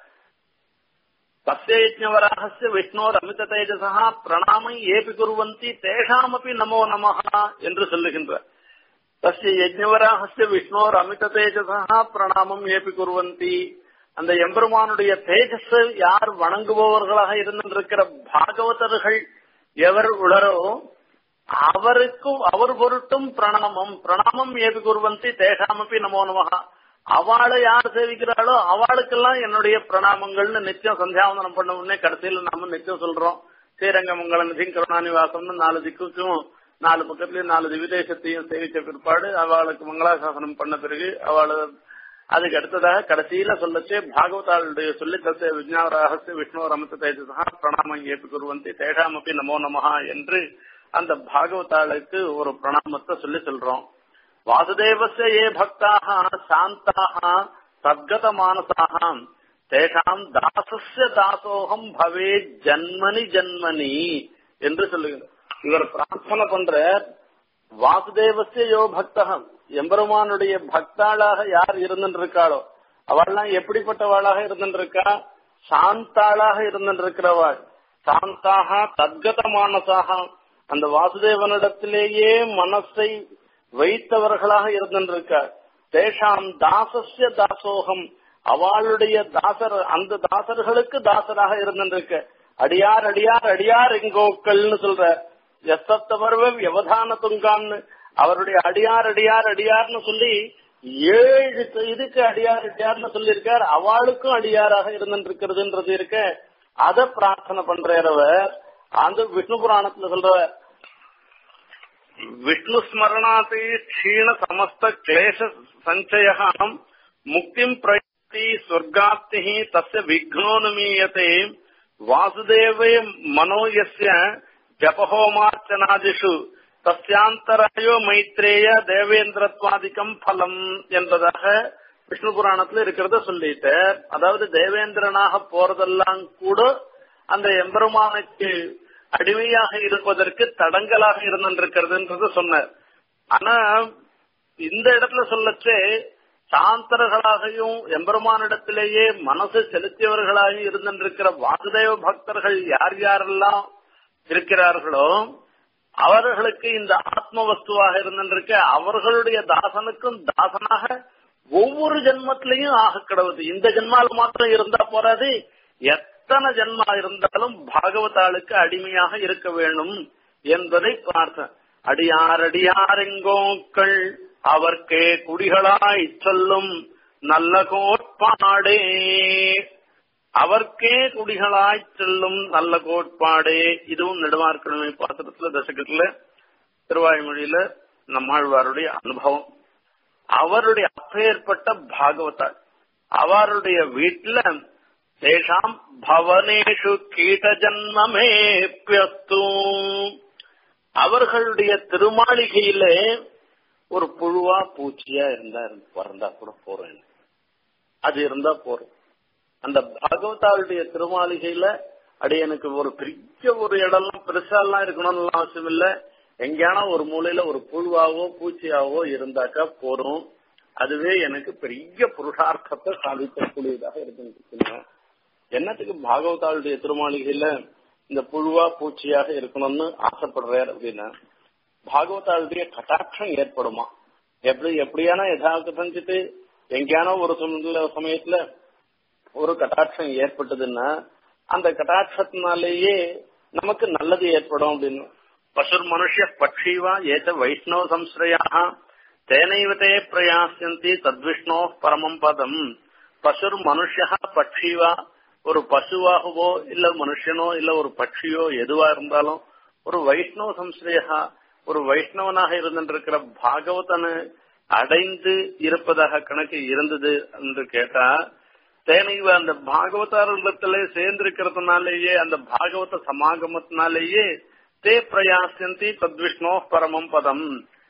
தஸ்யஜவராகஸ்ய விஷ்ணோர் அமித தேஜசா பிரணாமை ஏபி குருவந்தி தேஷாமப்பி நமோ நமஹா என்று சொல்லுகின்றார் தஸ்ய யஜ்ஞவராகஸ்ய விஷ்ணோர் அமித தேஜசா பிரணாமம் ஏபி குருவந்தி அந்த எம்பெருமானுடைய தேஜஸ் யார் வணங்குபவர்களாக இருந்திருக்கிற பாகவதர்கள் எவர் உளரோ அவருக்கும் அவர் பொருட்டும் பிரணாமம் பிரணாமம் ஏபி குருவந்தி தேஷாமப்பி நமோ நமகா அவளை யார் சேவிக்கிறாளோ அவளுக்கெல்லாம் என்னுடைய பிரணாமங்கள்னு நித்தியம் சந்தியாவந்தனம் பண்ண உடனே கடைசியில் நாம நித்தியம் சொல்றோம் ஸ்ரீரங்கமங்கலம் நிதி கருணாநிவாசம்னு நாலு திக்குக்கும் நாலு பக்கத்துலயும் நாலு விதேசத்தையும் சேவிச்ச பிற்பாடு அவளுக்கு மங்களாசாசனம் பண்ண பிறகு அவளை அதுக்கு அடுத்ததாக கடைசியில சொல்லச்சே பாகவதாளுடைய சொல்லி தச விஜயாவராகச விஷ்ணு ரமத்த தேஜசா பிரணாமம் ஏற்பு குருவந்தி தேஷாமப்பி நமோ நமஹா என்று அந்த பாகவதாளுக்கு ஒரு பிரணாமத்தை சொல்லி சொல்றோம் வாசுதேவஸ்ய ஏ பக்தாக சாந்தாக சத்கத மானசாக தேஷாம் தாசஸ்ய தாசோகம் பவே ஜன்மனி ஜன்மனி என்று சொல்லுகிறார் இவர் பிரார்த்தனை பண்ற வாசுதேவஸ்ய யோ பக்தகம் எம்பெருமானுடைய பக்தாளாக யார் இருந்துருக்காளோ அவள்லாம் எப்படிப்பட்டவாளாக இருந்துருக்கா சாந்தாளாக இருந்திருக்கிறவாள் சாந்தாக தத்கத மானசாக அந்த வாசுதேவனிடத்திலேயே மனசை வைத்தவர்களாக இருந்திருக்கார் தேஷாம் தாசஸ்ய தாசோகம் அவளுடைய தாசர் அந்த தாசர்களுக்கு தாசராக இருந்திருக்க அடியார் அடியார் அடியார் எங்கோக்கள்னு சொல்ற எஸ்தவர்வ வியவதான துங்கான்னு அவருடைய அடியார் அடியார் அடியார்னு சொல்லி ஏழு இதுக்கு அடியார் அடியார்னு சொல்லியிருக்கார் அவளுக்கும் அடியாராக இருந்திருக்கிறதுன்றது இருக்க அத பிரார்த்தனை பண்றவர் அந்த விஷ்ணு புராணத்துல சொல்றவர் விஷ்ணு ஸ்மரணாதி க்ஷீண சமஸ்த கிளேஷ சஞ்சய முக்திம் பிரயத்தி ஸ்வர்காப்தி தஸ்ய விக்னோனுமீயத்தை வாசுதேவே மனோயஸ்ய ஜபஹோமார்ச்சனாதிஷு தஸ்யாந்தராயோ மைத்ரேய தேவேந்திரத்வாதிக்கம் பலம் என்பதாக விஷ்ணு புராணத்துல இருக்கிறத சொல்லிட்டு அதாவது தேவேந்திரனாக போறதெல்லாம் கூட அந்த எம்பெருமானுக்கு அடிமையாக இருப்பதற்கு தடங்கலாக இருந்திருக்கிறதுன்றது சொன்னார் ஆனா இந்த இடத்துல சொல்லச்சே சாந்தர்களாகவும் எம்பெருமானிடத்திலேயே மனசு செலுத்தியவர்களாக இருந்திருக்கிற வாசுதேவ பக்தர்கள் யார் யாரெல்லாம் இருக்கிறார்களோ அவர்களுக்கு இந்த ஆத்ம வஸ்துவாக இருந்திருக்க அவர்களுடைய தாசனுக்கும் தாசனாக ஒவ்வொரு ஜென்மத்திலையும் ஆக கிடவுது இந்த ஜென்மால மாத்திரம் இருந்தா போறாது எத்தனை ஜென்மா இருந்தாலும் பாகவதாளுக்கு அடிமையாக இருக்க வேண்டும் என்பதை பார்த்தேன் அடியார் அடியாரெங்கோக்கள் அவர்க்கே குடிகளாய் சொல்லும் நல்ல கோட்பாடே அவர்க்கே குடிகளாய் செல்லும் நல்ல கோட்பாடே இதுவும் நெடுமார்க்கிழமை பாத்திரத்துல தசகத்துல திருவாய்மொழியில நம்மாழ்வாருடைய அனுபவம் அவருடைய அப்பேற்பட்ட பாகவதாள் அவருடைய வீட்டுல தேஷாம் பவனேஷு கீட்ட ஜன்மமே அவர்களுடைய திருமாளிகையில ஒரு புழுவா பூச்சியா இருந்தா பிறந்தா கூட போறோம் அது இருந்தா போறோம் அந்த பாகவதாளுடைய திருமாளிகையில அடி எனக்கு ஒரு பெரிய ஒரு இடம்லாம் பெருசாலாம் இருக்கணும்னு அவசியம் இல்ல எங்கேயானா ஒரு மூலையில ஒரு புழுவாவோ பூச்சியாவோ இருந்தாக்கா போறோம் அதுவே எனக்கு பெரிய புருஷார்த்தத்தை சாதிக்கக்கூடியதாக இருக்கு என்னத்துக்கு பாகவதாளுடைய திருமாளிகையில இந்த புழுவா பூச்சியாக இருக்கணும்னு ஆசைப்படுறார் அப்படின்னா பாகவதாளுடைய கட்டாட்சம் ஏற்படுமா எப்படி எப்படியான எதாவது செஞ்சுட்டு எங்கேயானோ ஒரு சமயத்துல ஒரு கட்டாட்சம் ஏற்பட்டதுன்னா அந்த கட்டாட்சத்தினாலேயே நமக்கு நல்லது ஏற்படும் அப்படின்னு பசுர் மனுஷ பட்சிவா ஏச்ச வைஷ்ணவ சம்ஸ்ரயாக தேனைவதே பிரயாசந்தி தத்விஷ்ணோ பரமம் பதம் பசுர் மனுஷ பட்சிவா ஒரு பசுவாகவோ இல்ல மனுஷனோ இல்ல ஒரு பட்சியோ எதுவா இருந்தாலும் ஒரு வைஷ்ணவ சம்ஸ்ரயா ஒரு வைஷ்ணவனாக இருந்திருக்கிற பாகவதனை அடைந்து இருப்பதாக கணக்கு இருந்தது என்று கேட்டா தேனைவ அந்த பாகவதாரத்துல சேர்ந்திருக்கிறதுனாலேயே அந்த பாகவத சமாகமத்தினாலேயே தே பிரயாசந்தி தத்விஷ்ணோ பரமம் பதம்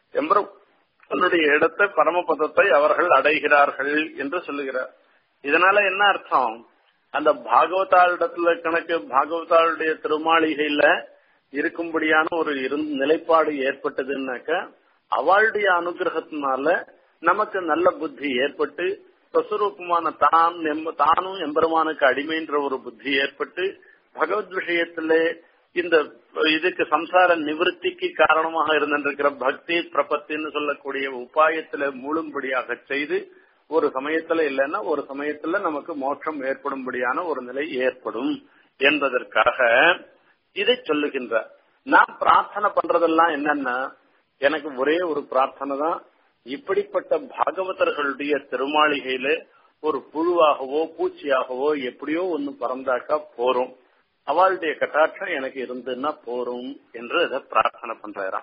எம்பருடைய இடத்தை பரமபதத்தை அவர்கள் அடைகிறார்கள் என்று சொல்லுகிறார் இதனால என்ன அர்த்தம் அந்த பாகவதாளிடத்துல கணக்கு பாகவதாளுடைய திருமாளிகையில இருக்கும்படியான ஒரு நிலைப்பாடு ஏற்பட்டதுன்னாக்க அவளுடைய அனுகிரகத்தினால நமக்கு நல்ல புத்தி ஏற்பட்டு ஸ்வஸ்வரூபமான தான் தானும் எம்பெருமானுக்கு அடிமைன்ற ஒரு புத்தி ஏற்பட்டு பகவத் விஷயத்துல இந்த இதுக்கு சம்சார நிவர்த்திக்கு காரணமாக இருந்திருக்கிற பக்தி பிரபத்தின்னு சொல்லக்கூடிய உபாயத்துல முழும்படியாக செய்து ஒரு சமயத்துல இல்லைன்னா ஒரு சமயத்துல நமக்கு மோட்சம் ஏற்படும்படியான ஒரு நிலை ஏற்படும் என்பதற்காக இதை சொல்லுகின்றார் நான் பிரார்த்தனை பண்றதெல்லாம் என்னன்னா எனக்கு ஒரே ஒரு பிரார்த்தனை தான் இப்படிப்பட்ட பாகவதர்களுடைய திருமாளிகையில ஒரு புழுவாகவோ பூச்சியாகவோ எப்படியோ ஒன்னு பறந்தாக்கா போறோம் அவளுடைய கட்டாட்சம் எனக்கு இருந்துன்னா போரும் என்று அதை பிரார்த்தனை பண்றாராம்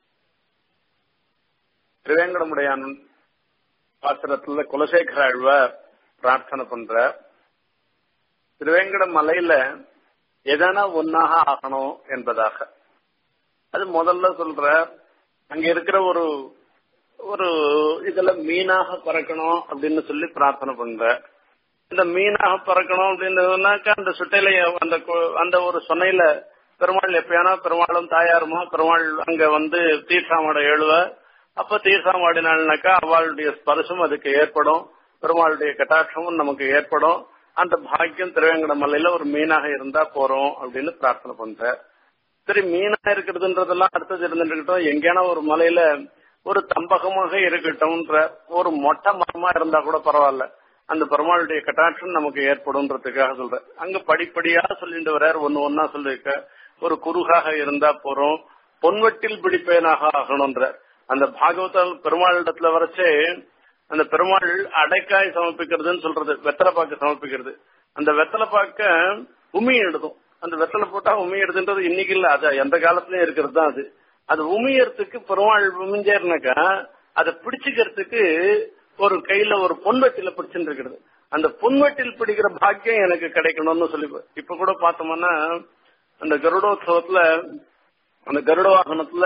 திருவேங்கடமுடையான் பாத்திரத்துல குலசேகர ஆழ்வார் பிரார்த்தனை பண்ற திருவேங்கட மலையில எதனா ஒன்னாக ஆகணும் என்பதாக அது முதல்ல சொல்ற அங்க இருக்கிற ஒரு ஒரு இதுல மீனாக பறக்கணும் அப்படின்னு சொல்லி பிரார்த்தனை பண்ற இந்த மீனாக பறக்கணும் அப்படின்றதுனாக்கா அந்த சுட்டையில அந்த அந்த ஒரு சொன்னையில பெருமாள் எப்பயானா பெருமாளும் தாயாருமா பெருமாள் அங்க வந்து தீர்த்தாமட எழுவ அப்ப தீர்த்தாமாடினாள்னாக்கா அவளுடைய ஸ்பர்சம் அதுக்கு ஏற்படும் பெருமாளுடைய கட்டாட்சமும் நமக்கு ஏற்படும் அந்த பாக்கியம் திருவேங்கட மலையில ஒரு மீனாக இருந்தா போறோம் அப்படின்னு பிரார்த்தனை பண்ற சரி மீனா இருக்கிறதுன்றதெல்லாம் அடுத்தது இருந்துட்டு எங்கேனா ஒரு மலையில ஒரு தம்பகமாக இருக்கட்டும்ன்ற ஒரு மொட்டை மரமா இருந்தா கூட பரவாயில்ல அந்த பெருமாளுடைய கட்டாட்சம் நமக்கு ஏற்படும்ன்றதுக்காக சொல்ற அங்க படிப்படியா சொல்லிட்டு வர்றார் ஒன்னு ஒன்னா சொல்லிருக்க ஒரு குறுகாக இருந்தா போறோம் பொன்வட்டில் பிடிப்பேனாக ஆகணும்ன்ற அந்த பாகவதால் பெருமாளிடத்துல வரைச்சே அந்த பெருமாள் அடைக்காய் சமர்ப்பிக்கிறதுன்னு சொல்றது வெத்தலை பாக்கு சமர்ப்பிக்கிறது அந்த வெத்தலை பாக்க உமி எடுதும் அந்த வெத்தலை போட்டா உமி எடுதுன்றது இன்னைக்கு இல்ல அது எந்த காலத்திலயும் இருக்கிறது தான் அது அது உமியறதுக்கு பெருமாள் உமிஞ்சேர்னாக்கா அதை பிடிச்சுக்கிறதுக்கு ஒரு கையில ஒரு பொன்வெட்டில பிடிச்சுட்டு இருக்கிறது அந்த பொன்வெட்டில் பிடிக்கிற பாக்கியம் எனக்கு கிடைக்கணும்னு சொல்லி இப்ப கூட பார்த்தோம்னா அந்த கருடோத்சவத்துல அந்த கருட வாகனத்துல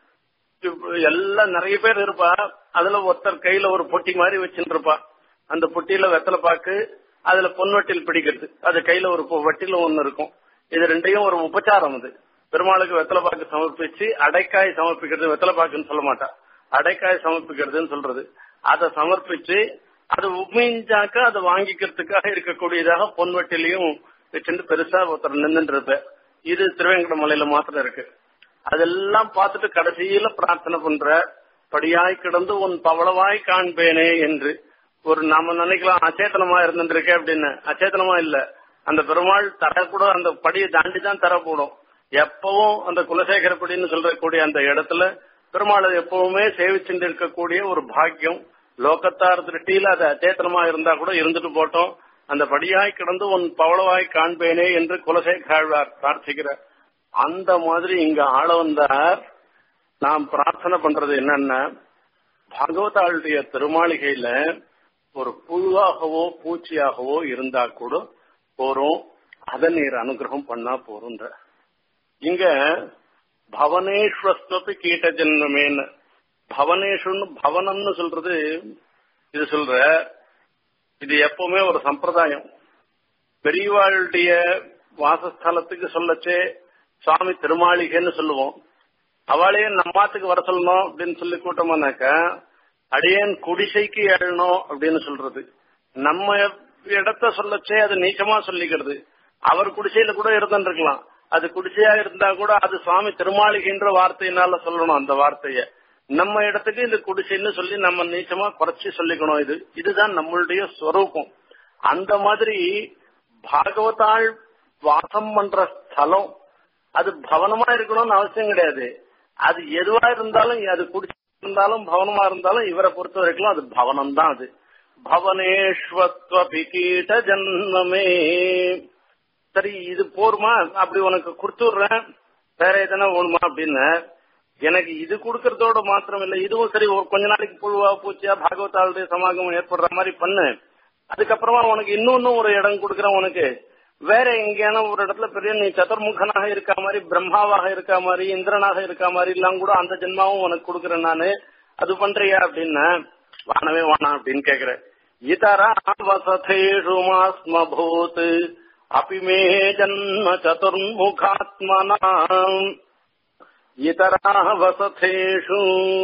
எல்லாம் நிறைய பேர் இருப்பா அதுல ஒருத்தர் கையில ஒரு பொட்டி மாதிரி வச்சுட்டு இருப்பா அந்த பொட்டியில வெத்தலை பாக்கு அதுல பொன்வட்டில் பிடிக்கிறது அது கையில ஒரு வட்டில ஒண்ணு இருக்கும் இது ரெண்டையும் ஒரு உபச்சாரம் அது பெருமாளுக்கு வெத்தலை பாக்கு சமர்ப்பிச்சு அடைக்காய் சமர்ப்பிக்கிறது வெத்தலை பாக்குன்னு சொல்ல மாட்டா அடைக்காய் சமர்ப்பிக்கிறதுன்னு சொல்றது அதை சமர்ப்பிச்சு அது உமிஞ்சாக்க அதை வாங்கிக்கிறதுக்காக இருக்கக்கூடியதாக பொன்வட்டிலையும் வச்சுட்டு பெருசா ஒருத்தர் நின்றுட்டு இருப்ப இது திருவேங்கட மலையில மாத்திரம் இருக்கு அதெல்லாம் பார்த்துட்டு கடைசியில பிரார்த்தனை பண்ற படியாய் கிடந்து உன் பவளவாய் காண்பேனே என்று ஒரு நாம நினைக்கலாம் அச்சேதனமா இருந்துருக்கே அப்படின்னு அச்சேதனமா இல்ல அந்த பெருமாள் தரக்கூட அந்த படியை தாண்டி தான் தரக்கூடும் எப்பவும் அந்த குலசேகரப்படின்னு சொல்லக்கூடிய அந்த இடத்துல பெருமாளை எப்பவுமே சேவிச்சுட்டு இருக்கக்கூடிய ஒரு பாக்கியம் லோகத்தார் திருஷ்டியில அது அச்சேத்தனமா இருந்தா கூட இருந்துட்டு போட்டோம் அந்த படியாய் கிடந்து உன் பவளவாய் காண்பேனே என்று குலசேகராழ்வார் பிரார்த்திக்கிறார் அந்த மாதிரி இங்க ஆள வந்தார் நாம் பிரார்த்தனை பண்றது என்னன்னா பாகவதாளுடைய திருமாளிகையில ஒரு புழுவாகவோ பூச்சியாகவோ இருந்தா கூட போறோம் அதை நீர் அனுகிரகம் பண்ணா போறோன்ற இங்க பவனேஸ்வஸ்தபி கீட்ட ஜென்மமேன்னு பவனேஷுன்னு பவனம்னு சொல்றது இது சொல்ற இது எப்பவுமே ஒரு சம்பிரதாயம் பெரியவாளுடைய வாசஸ்தலத்துக்கு சொல்லச்சே சுவாமி திருமாளிகைன்னு சொல்லுவோம் அவளையே நம்மாத்துக்கு வர சொல்லணும் அப்படின்னு சொல்லி கூட்டமானாக்க அடியேன் குடிசைக்கு எழணும் அப்படின்னு சொல்றது நம்ம இடத்த சொல்லச்சே அது நீச்சமா சொல்லிக்கிறது அவர் குடிசையில கூட இருந்துருக்கலாம் அது குடிசையா இருந்தா கூட அது சுவாமி திருமாளிகைன்ற வார்த்தையினால சொல்லணும் அந்த வார்த்தைய நம்ம இடத்துக்கு இந்த குடிசைன்னு சொல்லி நம்ம நீச்சமா குறைச்சி சொல்லிக்கணும் இது இதுதான் நம்மளுடைய ஸ்வரூபம் அந்த மாதிரி பாகவதாள் வாசம் பண்ற ஸ்தலம் அது பவனமா இருக்கணும்னு அவசியம் கிடையாது அது எதுவா இருந்தாலும் அது குடிச்சு இருந்தாலும் பவனமா இருந்தாலும் இவரை பொறுத்த வரைக்கும் அது பவனம் தான் அது பவனேஸ்வத்வபி கீட்ட ஜன்மமே சரி இது போருமா அப்படி உனக்கு கொடுத்துடுறேன் வேற எதனா வேணுமா அப்படின்னு எனக்கு இது கொடுக்கறதோட மாத்திரம் இல்ல இதுவும் சரி ஒரு கொஞ்ச நாளைக்கு புழுவா பூச்சியா பாகவதாளுடைய சமாகமம் ஏற்படுற மாதிரி பண்ணு அதுக்கப்புறமா உனக்கு இன்னொன்னும் ஒரு இடம் கொடுக்குறேன் உனக்கு வேற எங்கேயான ஒரு இடத்துல பெரிய நீ சதுர்முகனாக இருக்க மாதிரி பிரம்மாவாக இருக்க மாதிரி இந்திரனாக இருக்க மாதிரி எல்லாம் கூட அந்த ஜென்மாவும் உனக்கு கொடுக்குறேன் நானு அது பண்றியா அப்படின்னா வானவே வானா அப்படின்னு கேக்குறேன் இதரா வசதேஷு மாஸ்மபூத் அபிமே ஜன்ம சதுர்முகாத்மனா இதரா வசதேஷு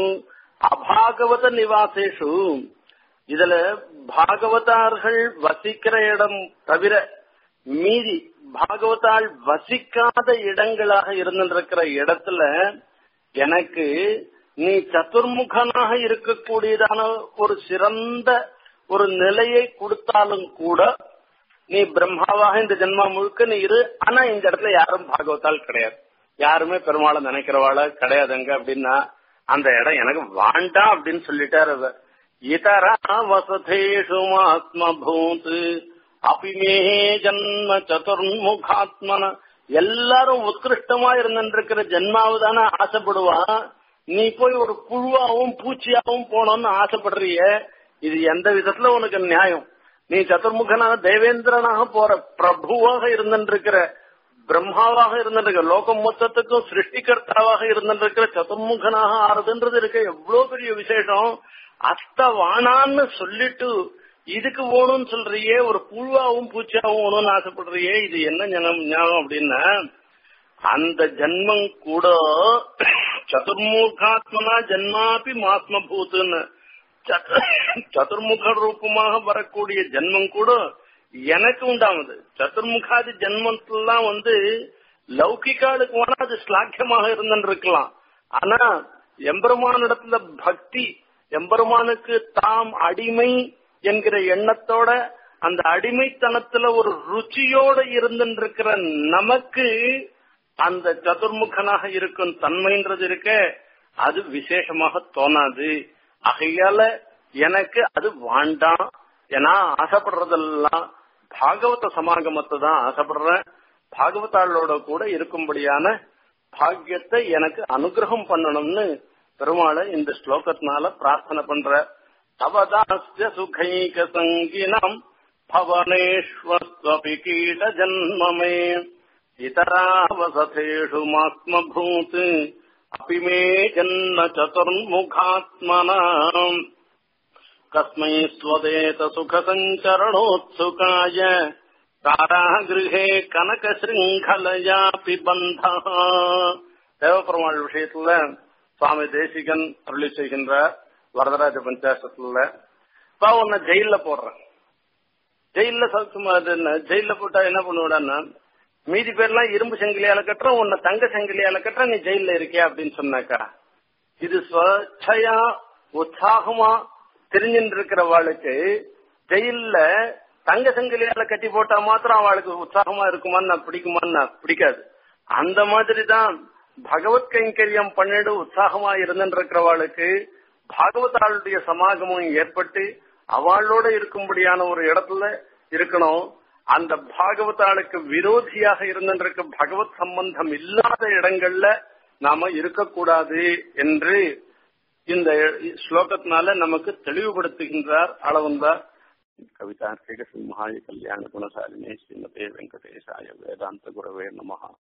அபாகவத நிவாசேஷு இதுல பாகவதார்கள் வசிக்கிற இடம் தவிர மீதி பாகவதால் வசிக்காத இடங்களாக இருந்திருக்கிற இடத்துல எனக்கு நீ சதுர்முகனாக இருக்கக்கூடியதான ஒரு சிறந்த ஒரு நிலையை கொடுத்தாலும் கூட நீ பிரம்மாவாக இந்த ஜென்மா முழுக்க நீ இரு ஆனா இந்த இடத்துல யாரும் பாகவதால் கிடையாது யாருமே பெருமாளை நினைக்கிறவாள கிடையாதுங்க அப்படின்னா அந்த இடம் எனக்கு வாண்டாம் அப்படின்னு சொல்லிட்டாரு அவர் இதரா வசதேஷு ஆத்மபூத் அபிமே ஜன்ம சதுர்முகாத்மன எல்லாரும் உத்கிருஷ்டமா இருந்திருக்கிற ஜென்மாவுதானே ஆசைப்படுவா நீ போய் ஒரு புழுவாவும் பூச்சியாவும் போனோம்னு ஆசைப்படுறிய இது எந்த விதத்துல உனக்கு நியாயம் நீ சதுர்முகனாக தேவேந்திரனாக போற பிரபுவாக இருந்திருக்கிற பிரம்மாவாக இருந்திருக்கிற லோகம் மொத்தத்துக்கும் சிருஷ்டிகர்த்தாவாக இருந்திருக்கிற சதுர்முகனாக ஆறுதுன்றது இருக்க எவ்வளவு பெரிய விசேஷம் அஸ்தவானான்னு சொல்லிட்டு இதுக்கு வேணும்னு சொல்றியே ஒரு புழுவாவும் பூச்சியாவும் வேணும்னு ஆசைப்படுறியே இது என்ன ஜனம் ஞாபகம் அப்படின்னா அந்த ஜன்மம் கூட சதுர்முகாத்மனா ஜன்மாபி மாத்மபூத்துன்னு சதுர்முக ரூபமாக வரக்கூடிய ஜென்மம் கூட எனக்கு உண்டானது சதுர்முகாதி ஜென்மத்துலாம் வந்து லௌகிகாளுக்கு வேணா அது ஸ்லாக்கியமாக இருந்துன்னு இருக்கலாம் ஆனா எம்பெருமானிடத்துல பக்தி எம்பெருமானுக்கு தாம் அடிமை என்கிற எண்ணத்தோட அந்த அடிமைத்தனத்துல ஒரு ருச்சியோட இருந்துருக்கிற நமக்கு அந்த சதுர்முகனாக இருக்கும் தன்மைன்றது இருக்க அது விசேஷமாக தோணாது ஆகையால எனக்கு அது வாண்டாம் ஏன்னா ஆசைப்படுறதெல்லாம் பாகவத சமாகமத்தை தான் ஆசைப்படுறேன் பாகவதாளோட கூட இருக்கும்படியான பாக்கியத்தை எனக்கு அனுகிரகம் பண்ணணும்னு பெருமாளை இந்த ஸ்லோகத்தினால பிரார்த்தனை பண்ற தவதாஸ்ய சுகைக சங்கினம் பவனேஸ்வஸ்வபி கீட ஜன்மமே இதராவசதேஷு மாத்மபூத் अपि मे जन्म चतुर्मुखात्मना कस्मै स्वदेत सुखसञ्चरणोत्सुकाय कारागृहे கனகசிருங்கலையாபி பந்தா தேவப்பெருமாள் விஷயத்துல சுவாமி தேசிகன் அருளி செய்கின்ற வரதராஜ பஞ்சாசத்துல இப்ப உன்னை ஜெயில போடுறேன் ஜெயில சௌக்கியமா ஜெயில போட்டா என்ன பண்ணுவாடான்னா மீதி பேர்லாம் இரும்பு சங்கிலியால கட்டுறோம் உன்னை தங்க சங்கிலியால கட்டுற நீ ஜெயில இருக்கியா அப்படின்னு சொன்னாக்கா இது ஸ்வச்சையா உற்சாகமா தெரிஞ்சுட்டு இருக்கிறவாளுக்கு ஜெயில தங்க சங்கிலியால கட்டி போட்டா மாத்திரம் அவளுக்கு உற்சாகமா இருக்குமான்னு பிடிக்குமான்னு பிடிக்காது அந்த மாதிரி தான் பகவத் கைங்கரியம் பண்ணிட்டு உற்சாகமா இருந்துட்டு இருக்கிறவாளுக்கு பாகவதாளுடைய சமாகமும் ஏற்பட்டு அவளோட இருக்கும்படியான ஒரு இடத்துல இருக்கணும் அந்த பாகவதாளுக்கு விரோதியாக இருந்திருக்க பகவத் சம்பந்தம் இல்லாத இடங்கள்ல நாம இருக்கக்கூடாது என்று இந்த ஸ்லோகத்தினால நமக்கு தெளிவுபடுத்துகின்றார் அளவந்தார் கவிதார்க்கிக சிம்ஹாய கல்யாண குணசாலினே ஸ்ரீமதே வெங்கடேசாய வேதாந்த குரவே நமஹா